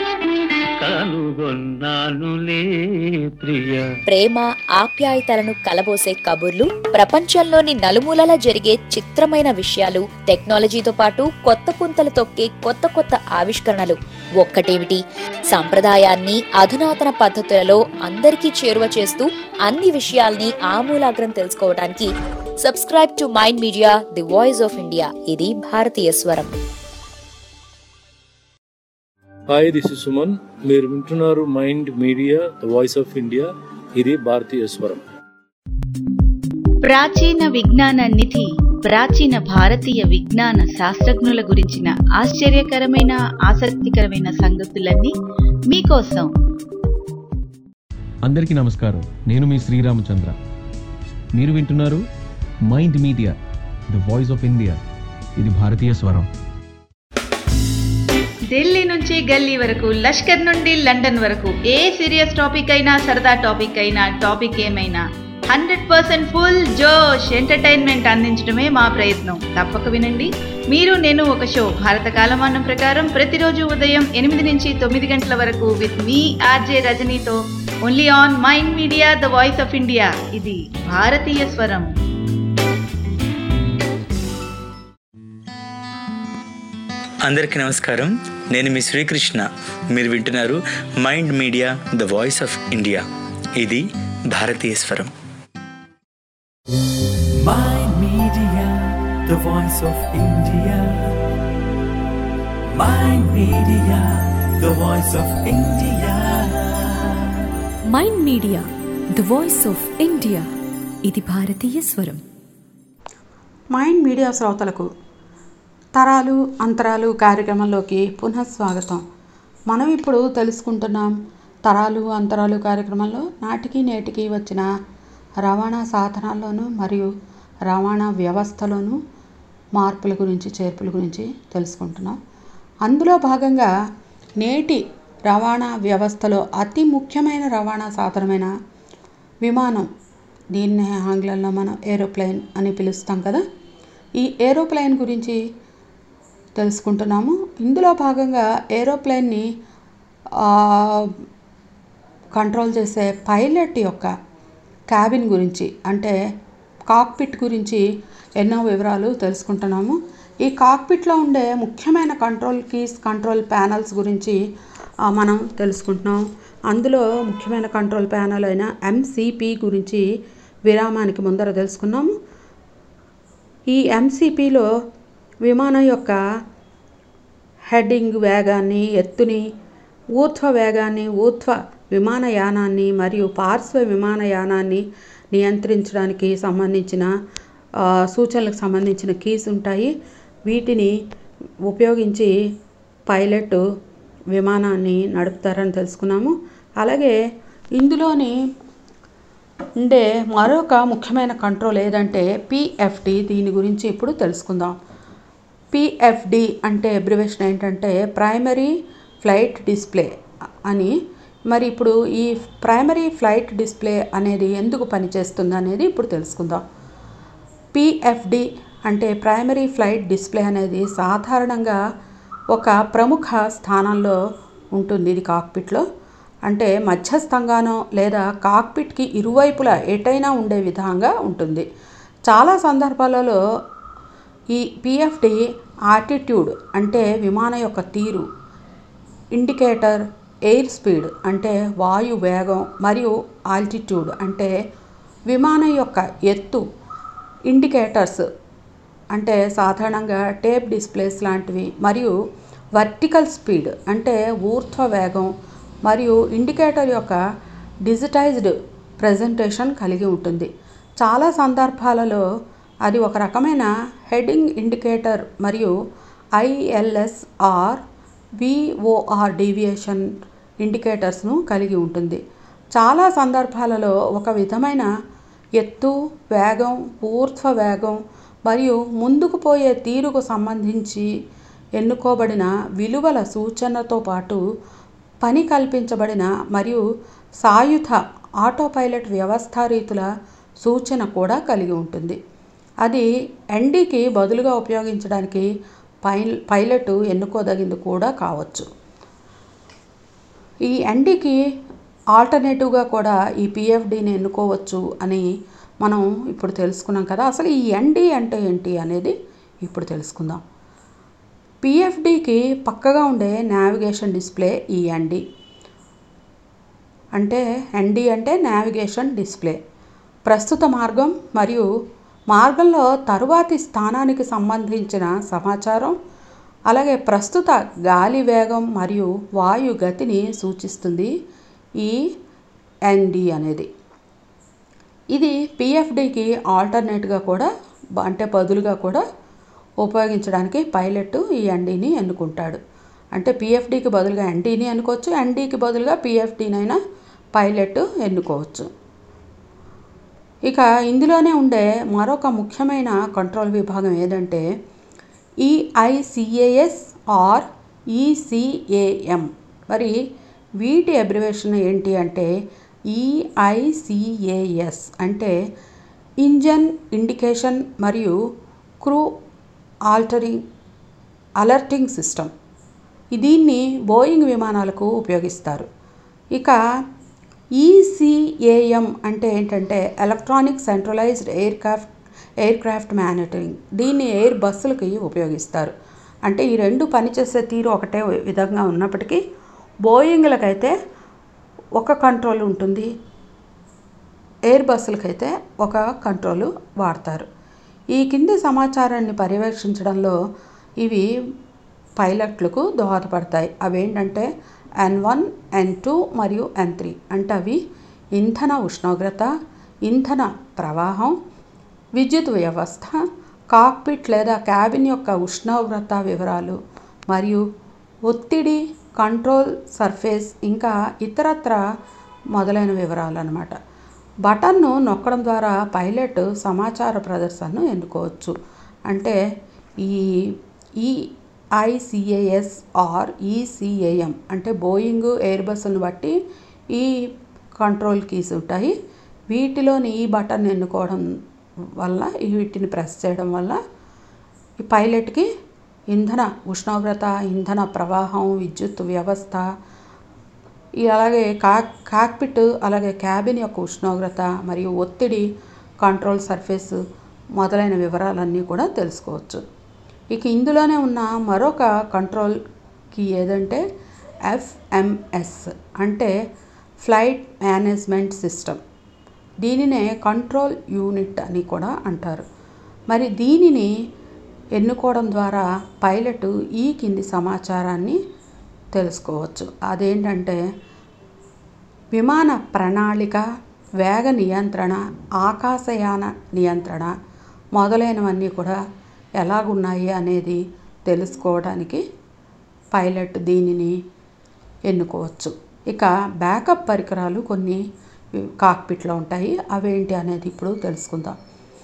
కనుగొన్నానులే ప్రియా ప్రేమ ఆప్యాయతలను కలబోసే కబుర్లు ప్రపంచంలోని నలుమూలలా జరిగే చిత్రమైన విషయాలు టెక్నాలజీతో పాటు కొత్త పుంతలు తొక్కే కొత్త కొత్త ఆవిష్కరణలు ఒక్కటేమిటి సంప్రదాయాన్ని అధునాతన పద్ధతులలో అందరికీ చేరువ చేస్తూ అన్ని విషయాల్ని ఆమూలాగ్రం తెలుసుకోవడానికి subscribe to mind media the voice of India ఇది భారతీయ స్వరం హాయ్ దిస్ ఇస్ సుమన్ మీరు వింటున్నారు mind media the voice of India ఇది భారతీయ స్వరం ప్రాచీన విజ్ఞాన నిధి ప్రాచీన భారతీయ విజ్ఞాన శాస్త్రజ్ఞుల గురించిన ఆశ్చర్యకరమైన ఆసక్తికరమైన సంగతులన్నీ మీకోసం అందరికీ నమస్కారం నేను మీ శ్రీరామచంద్ర మీరు వింటున్నారు mind media the voice of India ఇది భారతీయ స్వరం ఢిల్లీ నుంచి గల్లీ వరకు లష్కర్ నుండి లండన్ వరకు ఏ సీరియస్ టాపిక్ అయినా సరదా టాపిక్ అయినా టాపిక్ ఏమైనా హండ్రెడ్ పర్సెంట్ ఫుల్ జోష్ ఎంటర్టైన్మెంట్ అందించడమే మా ప్రయత్నం తప్పక వినండి మీరు నేను ఒక షో భారత కాలమానం ప్రకారం ప్రతిరోజు ఉదయం ఎనిమిది నుంచి తొమ్మిది గంటల వరకు విత్ మీ ఆర్జే రజనీతో only on mind media the voice of India ఇది భారతీయ స్వరం అందరికీ నమస్కారం నేను మీ శ్రీకృష్ణ మీరు వింటున్నారు mind media the voice of India ఇది భారతీయ స్వరం Mind Media, the voice of India. Mind Media, the voice of India. Mind media the voice of India ఇది భారతీయ స్వరం మైండ్ మీడియా శ్రోతలకు తరాలు అంతరాలు కార్యక్రమంలోకి పునఃస్వాగతం మనం ఇప్పుడు తెలుసుకుంటున్నాం తరాలు అంతరాలు కార్యక్రమంలో నాటికి నేటికి వచ్చిన రవాణా సాధనాల్లోనూ మరియు రవాణా వ్యవస్థలోనూ మార్పుల గురించి చేర్పుల గురించి తెలుసుకుంటున్నాం అందులో భాగంగా నేటి రవాణా వ్యవస్థలో అతి ముఖ్యమైన రవాణా సాధనమైన విమానం దీన్ని ఆంగ్లంలో మనం ఏరోప్లేన్ అని పిలుస్తాం కదా ఈ ఏరోప్లేన్ గురించి తెలుసుకుంటున్నాము ఇందులో భాగంగా ఏరోప్లేన్ని ఆ, కంట్రోల్ చేసే పైలట్ యొక్క క్యాబిన్ గురించి అంటే కాక్పిట్ గురించి ఎన్నో వివరాలు తెలుసుకుంటున్నాము ఈ కాక్పిట్లో ఉండే ముఖ్యమైన కంట్రోల్ కీస్ కంట్రోల్ ప్యానల్స్ గురించి ఆ, మనం తెలుసుకుంటున్నాం అందులో ముఖ్యమైన కంట్రోల్ ప్యానల్ అయిన ఎంసిపి గురించి విరామానికి ముందర తెలుసుకున్నాము ఈ ఎంసిపిలో విమానం యొక్క హెడ్డింగ్ వేగాన్ని ఎత్తుని ఊర్ధ్వ వేగాన్ని ఊర్ధ్వ విమానయానాన్ని మరియు పార్శ్వ విమానయానాన్ని నియంత్రించడానికి సంబంధించిన ఆ, సూచనలకు సంబంధించిన కీస్ ఉంటాయి వీటిని ఉపయోగించి పైలట్ విమానాన్ని నడుపుతారని తెలుసుకున్నాము అలాగే ఇందులోని ఉండే మరొక ముఖ్యమైన కంట్రోల్ ఏదంటే పిఎఫ్డి దీని గురించి ఇప్పుడు తెలుసుకుందాం పిఎఫ్డి అంటే అబ్రివేషన్ ఏంటంటే ప్రైమరీ ఫ్లైట్ డిస్ప్లే అని మరి ఇప్పుడు ఈ ప్రైమరీ ఫ్లైట్ డిస్ప్లే అనేది ఎందుకు పనిచేస్తుంది అనేది ఇప్పుడు తెలుసుకుందాం పిఎఫ్డి అంటే ప్రైమరీ ఫ్లైట్ డిస్ప్లే అనేది సాధారణంగా ఒక ప్రముఖ స్థానంలో ఉంటుంది ఇది కాక్పిట్లో అంటే మధ్యస్థంగానో లేదా కాక్పిట్కి ఇరువైపులా ఎటైనా ఉండే విధంగా ఉంటుంది చాలా సందర్భాలలో ఈ పిఎఫ్డి ఆటిట్యూడ్ అంటే విమానం యొక్క తీరు ఇండికేటర్ ఎయిర్ స్పీడ్ అంటే వాయు వేగం మరియు ఆల్టిట్యూడ్ అంటే విమానం యొక్క ఎత్తు ఇండికేటర్స్ అంటే సాధారణంగా టేప్ డిస్ప్లేస్ లాంటివి మరియు వర్టికల్ స్పీడ్ అంటే ఊర్ధ్వ వేగం మరియు ఇండికేటర్ యొక్క డిజిటైజ్డ్ ప్రజెంటేషన్ కలిగి ఉంటుంది చాలా సందర్భాలలో అది ఒక రకమైన హెడింగ్ ఇండికేటర్ మరియు ఐఎల్ఎస్ఆర్ విఓఆర్ డీవియేషన్ ఇండికేటర్స్ను కలిగి ఉంటుంది చాలా సందర్భాలలో ఒక విధమైన ఎత్తు వేగం ఊర్ధ్వ వేగం మరియు ముందుకు పోయే తీరుకు సంబంధించి ఎన్నుకోబడిన విలువల సూచనతో పాటు పని కల్పించబడిన మరియు సాయుధ ఆటోపైలట్ వ్యవస్థారీతుల సూచన కూడా కలిగి ఉంటుంది అది ఎన్డీకి బదులుగా ఉపయోగించడానికి పై పైలట్ ఎన్నుకోదగింది కూడా కావచ్చు ఈ ఎన్డీకి ఆల్టర్నేటివ్గా కూడా ఈ పిఎఫ్డిని ఎన్నుకోవచ్చు అని మనం ఇప్పుడు తెలుసుకున్నాం కదా అసలు ఈ ఎన్డి అంటే ఏంటి అనేది ఇప్పుడు తెలుసుకుందాం పిఎఫ్డికి పక్కగా ఉండే నావిగేషన్ డిస్ప్లే ఈ ఎన్డి అంటే ఎన్డి అంటే నావిగేషన్ డిస్ప్లే ప్రస్తుత మార్గం మరియు మార్గంలో తరువాతి స్థానానికి సంబంధించిన సమాచారం అలాగే ప్రస్తుత గాలి వేగం మరియు వాయు గతిని సూచిస్తుంది ఈ ఎన్డి అనేది ఇది పిఎఫ్డికి ఆల్టర్నేట్గా కూడా బ- అంటే బదులుగా కూడా ఉపయోగించడానికి పైలట్ ఈ ఎన్డీని ఎన్నుకుంటాడు అంటే పిఎఫ్డికి బదులుగా ఎన్డీని ఎన్నుకోవచ్చు ఎన్డీకి బదులుగా పిఎఫ్డినైనా పైలట్ ఎన్నుకోవచ్చు ఇక ఇందులోనే ఉండే మరొక ముఖ్యమైన కంట్రోల్ విభాగం ఏదంటే ఈఐసిఏఎస్ ఆర్ ఈసిఏఎం మరి వీటి అబ్రివేషన్ ఏంటి అంటే ఈఐసిఏఎస్ అంటే ఇంజన్ ఇండికేషన్ మరియు క్రూ ఆల్టరింగ్ అలర్టింగ్ సిస్టమ్ దీన్ని బోయింగ్ విమానాలకు ఉపయోగిస్తారు ఇక ఈసిఏఎం అంటే ఏంటంటే electronic centralised aircraft aircraft monitoring దీన్ని ఎయిర్ బస్సులకి ఉపయోగిస్తారు అంటే ఈ రెండు పనిచేసే తీరు ఒకటే విధంగా ఉన్నప్పటికీ బోయింగ్లకైతే ఒక కంట్రోల్ ఉంటుంది ఎయిర్ బస్సులకైతే ఒక కంట్రోల్ వాడతారు ఈ కింది సమాచారాన్ని పర్యవేక్షించడంలో ఇవి పైలట్లకు దోహదపడతాయి అవేంటంటే ఎన్ వన్ ఎన్ టూ మరియు ఎన్ త్రీ అంటే అవి ఇంధన ఉష్ణోగ్రత ఇంధన ప్రవాహం విద్యుత్ వ్యవస్థ కాక్పిట్ లేదా క్యాబిన్ యొక్క ఉష్ణోగ్రత వివరాలు మరియు ఒత్తిడి కంట్రోల్ సర్ఫేస్ ఇంకా ఇతరత్ర మొదలైన వివరాలు అన్నమాట బటన్ను నొక్కడం ద్వారా పైలట్ సమాచార ప్రదర్శనను ఎన్నుకోవచ్చు అంటే ఈ ఈ ఐసిఏఎస్ ఆర్ ఈసిఏఎం అంటే బోయింగ్ ఎయిర్ బస్సులను బట్టి ఈ కంట్రోల్ కీస్ ఉంటాయి వీటిలోని ఈ బటన్ ఎన్నుకోవడం వల్ల ఈ వీటిని ప్రెస్ చేయడం వల్ల ఈ పైలట్కి ఇంధన ఉష్ణోగ్రత ఇంధన ప్రవాహం విద్యుత్ వ్యవస్థ ఈ అలాగే కాక్ కాక్పిట్ అలాగే క్యాబిన్ యొక్క ఉష్ణోగ్రత మరియు ఒత్తిడి కంట్రోల్ సర్ఫేస్ మొదలైన వివరాలన్నీ కూడా తెలుసుకోవచ్చు ఇక ఇందులోనే ఉన్న మరొక కంట్రోల్ కీ ఏదంటే ఎఫ్ఎంఎస్ అంటే ఫ్లైట్ మేనేజ్మెంట్ సిస్టమ్ దీనినే కంట్రోల్ యూనిట్ అని కూడా అంటారు మరి దీనిని ఎన్నుకోవడం ద్వారా పైలట్ ఈ కింది సమాచారాన్ని తెలుసుకోవచ్చు అదేంటంటే విమాన ప్రణాళిక వేగ నియంత్రణ ఆకాశయాన నియంత్రణ మొదలైనవన్నీ కూడా ఎలాగున్నాయి అనేది తెలుసుకోవడానికి పైలట్ దీనిని ఎన్నుకోవచ్చు ఇక బ్యాకప్ పరికరాలు కొన్ని కాక్పిట్లో ఉంటాయి అవేంటి అనేది ఇప్పుడు తెలుసుకుందాం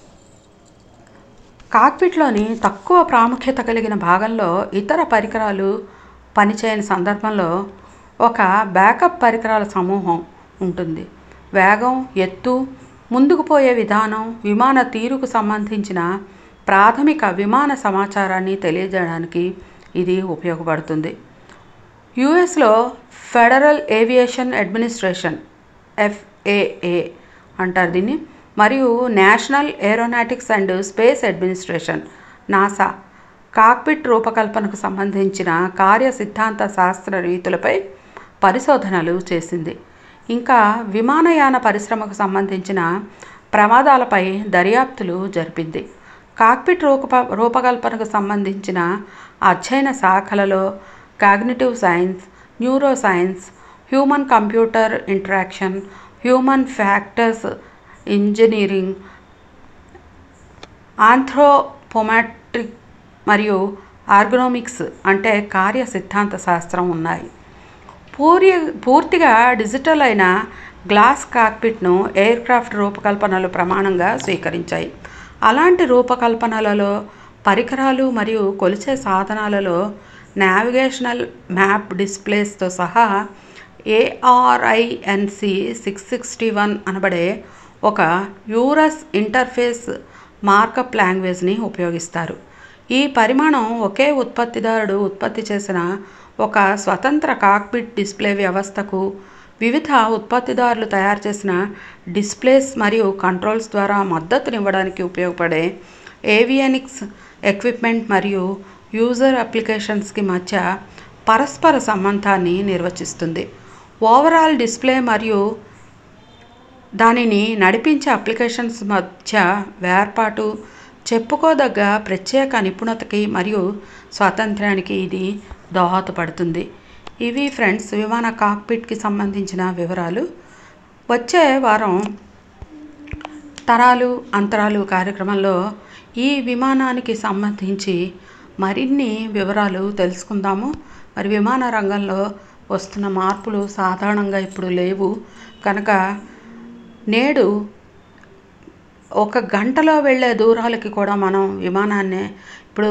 కాక్పిట్లోని తక్కువ ప్రాముఖ్యత కలిగిన భాగంలో ఇతర పరికరాలు పనిచేయని సందర్భంలో ఒక బ్యాకప్ పరికరాల సమూహం ఉంటుంది వేగం ఎత్తు ముందుకు పోయే విధానం విమాన తీరుకు సంబంధించిన ప్రాథమిక విమాన సమాచారాన్ని తెలియజేయడానికి ఇది ఉపయోగపడుతుంది యుఎస్లో ఫెడరల్ ఏవియేషన్ అడ్మినిస్ట్రేషన్ ఎఫ్ఏఏ అంటారు దీన్ని మరియు National Aeronautics and Space Administration NASA cockpit రూపకల్పనకు సంబంధించిన కార్య సిద్ధాంత శాస్త్ర రీతులపై పరిశోధనలు చేసింది ఇంకా విమానయాన పరిశ్రమకు సంబంధించిన ప్రమాదాలపై దర్యాప్తులు జరిపింది కాక్పిట్ రూప రూపకల్పనకు సంబంధించిన అధ్యయన శాఖలలో cognitive science neuro science human computer interaction human factors engineering anthropometric మరియు ఆర్గనోమిక్స్ అంటే కార్య సిద్ధాంత శాస్త్రం ఉన్నాయి పూర్య పూర్తిగా డిజిటల్ అయిన గ్లాస్ కాక్పిట్ను ఎయిర్ క్రాఫ్ట్ రూపకల్పనలు ప్రమాణంగా స్వీకరించాయి అలాంటి రూపకల్పనలలో పరికరాలు మరియు కొలిచే సాధనాలలో నావిగేషనల్ మ్యాప్ డిస్ప్లేస్తో సహా ఏఆర్ఐఎన్సి సిక్స్ సిక్స్టీ వన్ అనబడే ఒక యూరస్ ఇంటర్ఫేస్ మార్కప్ లాంగ్వేజ్ని ఉపయోగిస్తారు ఈ పరిమాణం ఒకే ఉత్పత్తిదారుడు ఉత్పత్తి చేసిన ఒక స్వతంత్ర కాక్పిట్ డిస్ప్లే వ్యవస్థకు వివిధ ఉత్పత్తిదారులు తయారు చేసిన డిస్ప్లేస్ మరియు కంట్రోల్స్ ద్వారా మద్దతునివ్వడానికి ఉపయోగపడే ఏవియానిక్స్ ఎక్విప్మెంట్ మరియు యూజర్ అప్లికేషన్స్కి మధ్య పరస్పర సంబంధాన్ని నిర్వచిస్తుంది ఓవరాల్ డిస్ప్లే మరియు దానిని నడిపించే అప్లికేషన్స్ మధ్య వేర్పాటు చెప్పుకోదగ్గ ప్రత్యేక నిపుణతకి మరియు స్వాతంత్ర్యానికి ఇది దోహదపడుతుంది ఇవి ఫ్రెండ్స్ విమాన కాక్పిట్కి సంబంధించిన వివరాలు వచ్చే వారం తరాలు అంతరాలు కార్యక్రమంలో ఈ విమానానికి సంబంధించి మరిన్ని వివరాలు తెలుసుకుందాము మరి విమాన రంగంలో వస్తున్న మార్పులు సాధారణంగా ఇప్పుడు లేవు కనుక నేడు ఒక గంటలో వెళ్ళే దూరాలకి కూడా మనం విమానాన్ని ఇప్పుడు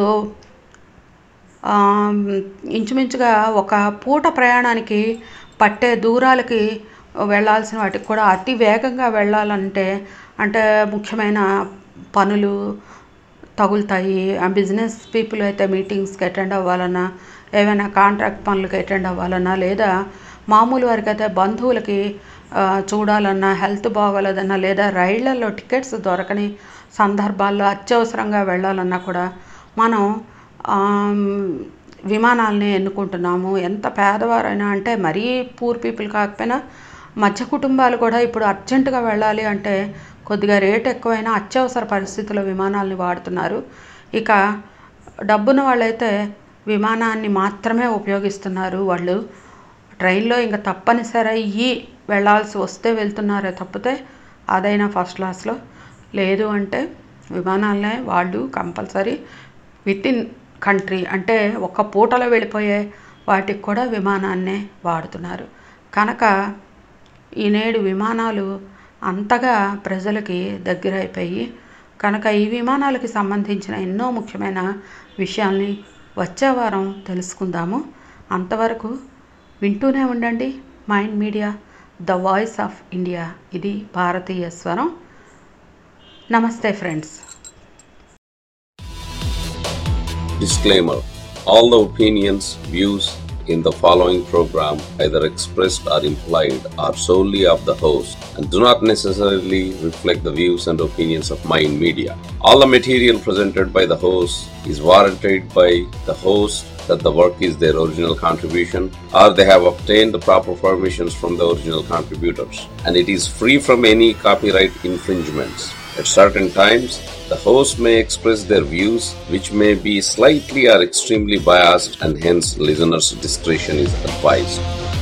ఆ, ఇంచుమించుగా ఒక పూట ప్రయాణానికి పట్టే దూరాలకి వెళ్ళాల్సిన వాటికి కూడా అతి వేగంగా వెళ్ళాలంటే అంటే ముఖ్యమైన పనులు తగులుతాయి ఆ బిజినెస్ పీపుల్ అయితే మీటింగ్స్కి అటెండ్ అవ్వాలన్నా ఏవైనా కాంట్రాక్ట్ పనులకి అటెండ్ అవ్వాలన్నా లేదా మామూలు వారికి అయితే బంధువులకి ఆ, చూడాలన్నా హెల్త్ బాగోలేదన్నా లేదా రైళ్లలో టికెట్స్ దొరకని సందర్భాల్లో అత్యవసరంగా వెళ్ళాలన్నా కూడా మనం ఆమ్, విమానాలని ఎన్నుకుంటున్నాము ఎంత పేదవారైనా అంటే మరీ పూర్ పీపుల్ కాకపోయినా మధ్య కుటుంబాలు కూడా ఇప్పుడు అర్జెంటుగా వెళ్ళాలి అంటే కొద్దిగా రేట్ ఎక్కువైనా అత్యవసర పరిస్థితుల్లో విమానాలని వాడుతున్నారు ఇక డబ్బున్న వాళ్ళైతే విమానాన్ని మాత్రమే ఉపయోగిస్తున్నారు వాళ్ళు ట్రైన్లో ఇంకా తప్పనిసరి అయ్యి వెళ్ళాల్సి వస్తే వెళ్తున్నారే తప్పితే అదైనా ఫస్ట్ క్లాస్లో లేదు అంటే విమానాలనే వాళ్ళు కంపల్సరీ విత్ ఇన్ కంట్రీ అంటే ఒక్క పూటలో వెళ్ళిపోయే వాటికి కూడా విమానాన్నే వాడుతున్నారు కనుక ఈ నేడు విమానాలు అంతగా ప్రజలకి దగ్గరైపోయి కనుక ఈ విమానాలకి సంబంధించిన ఎన్నో ముఖ్యమైన విషయాల్ని వచ్చే వారం తెలుసుకుందాము అంతవరకు వింటూనే ఉండండి mind media the voice of India ఇది భారతీయ స్వరం నమస్తే friends Disclaimer All the opinions, views in the following program, either expressed or implied, are solely of the host and do not necessarily reflect the views and opinions of Mind Media. All the material presented by the host is warranted by the host that the work is their original contribution or they have obtained the proper permissions from the original contributors and it is free from any copyright infringements. At certain times, the host may express their views which may be slightly or extremely biased and hence listeners' discretion is advised.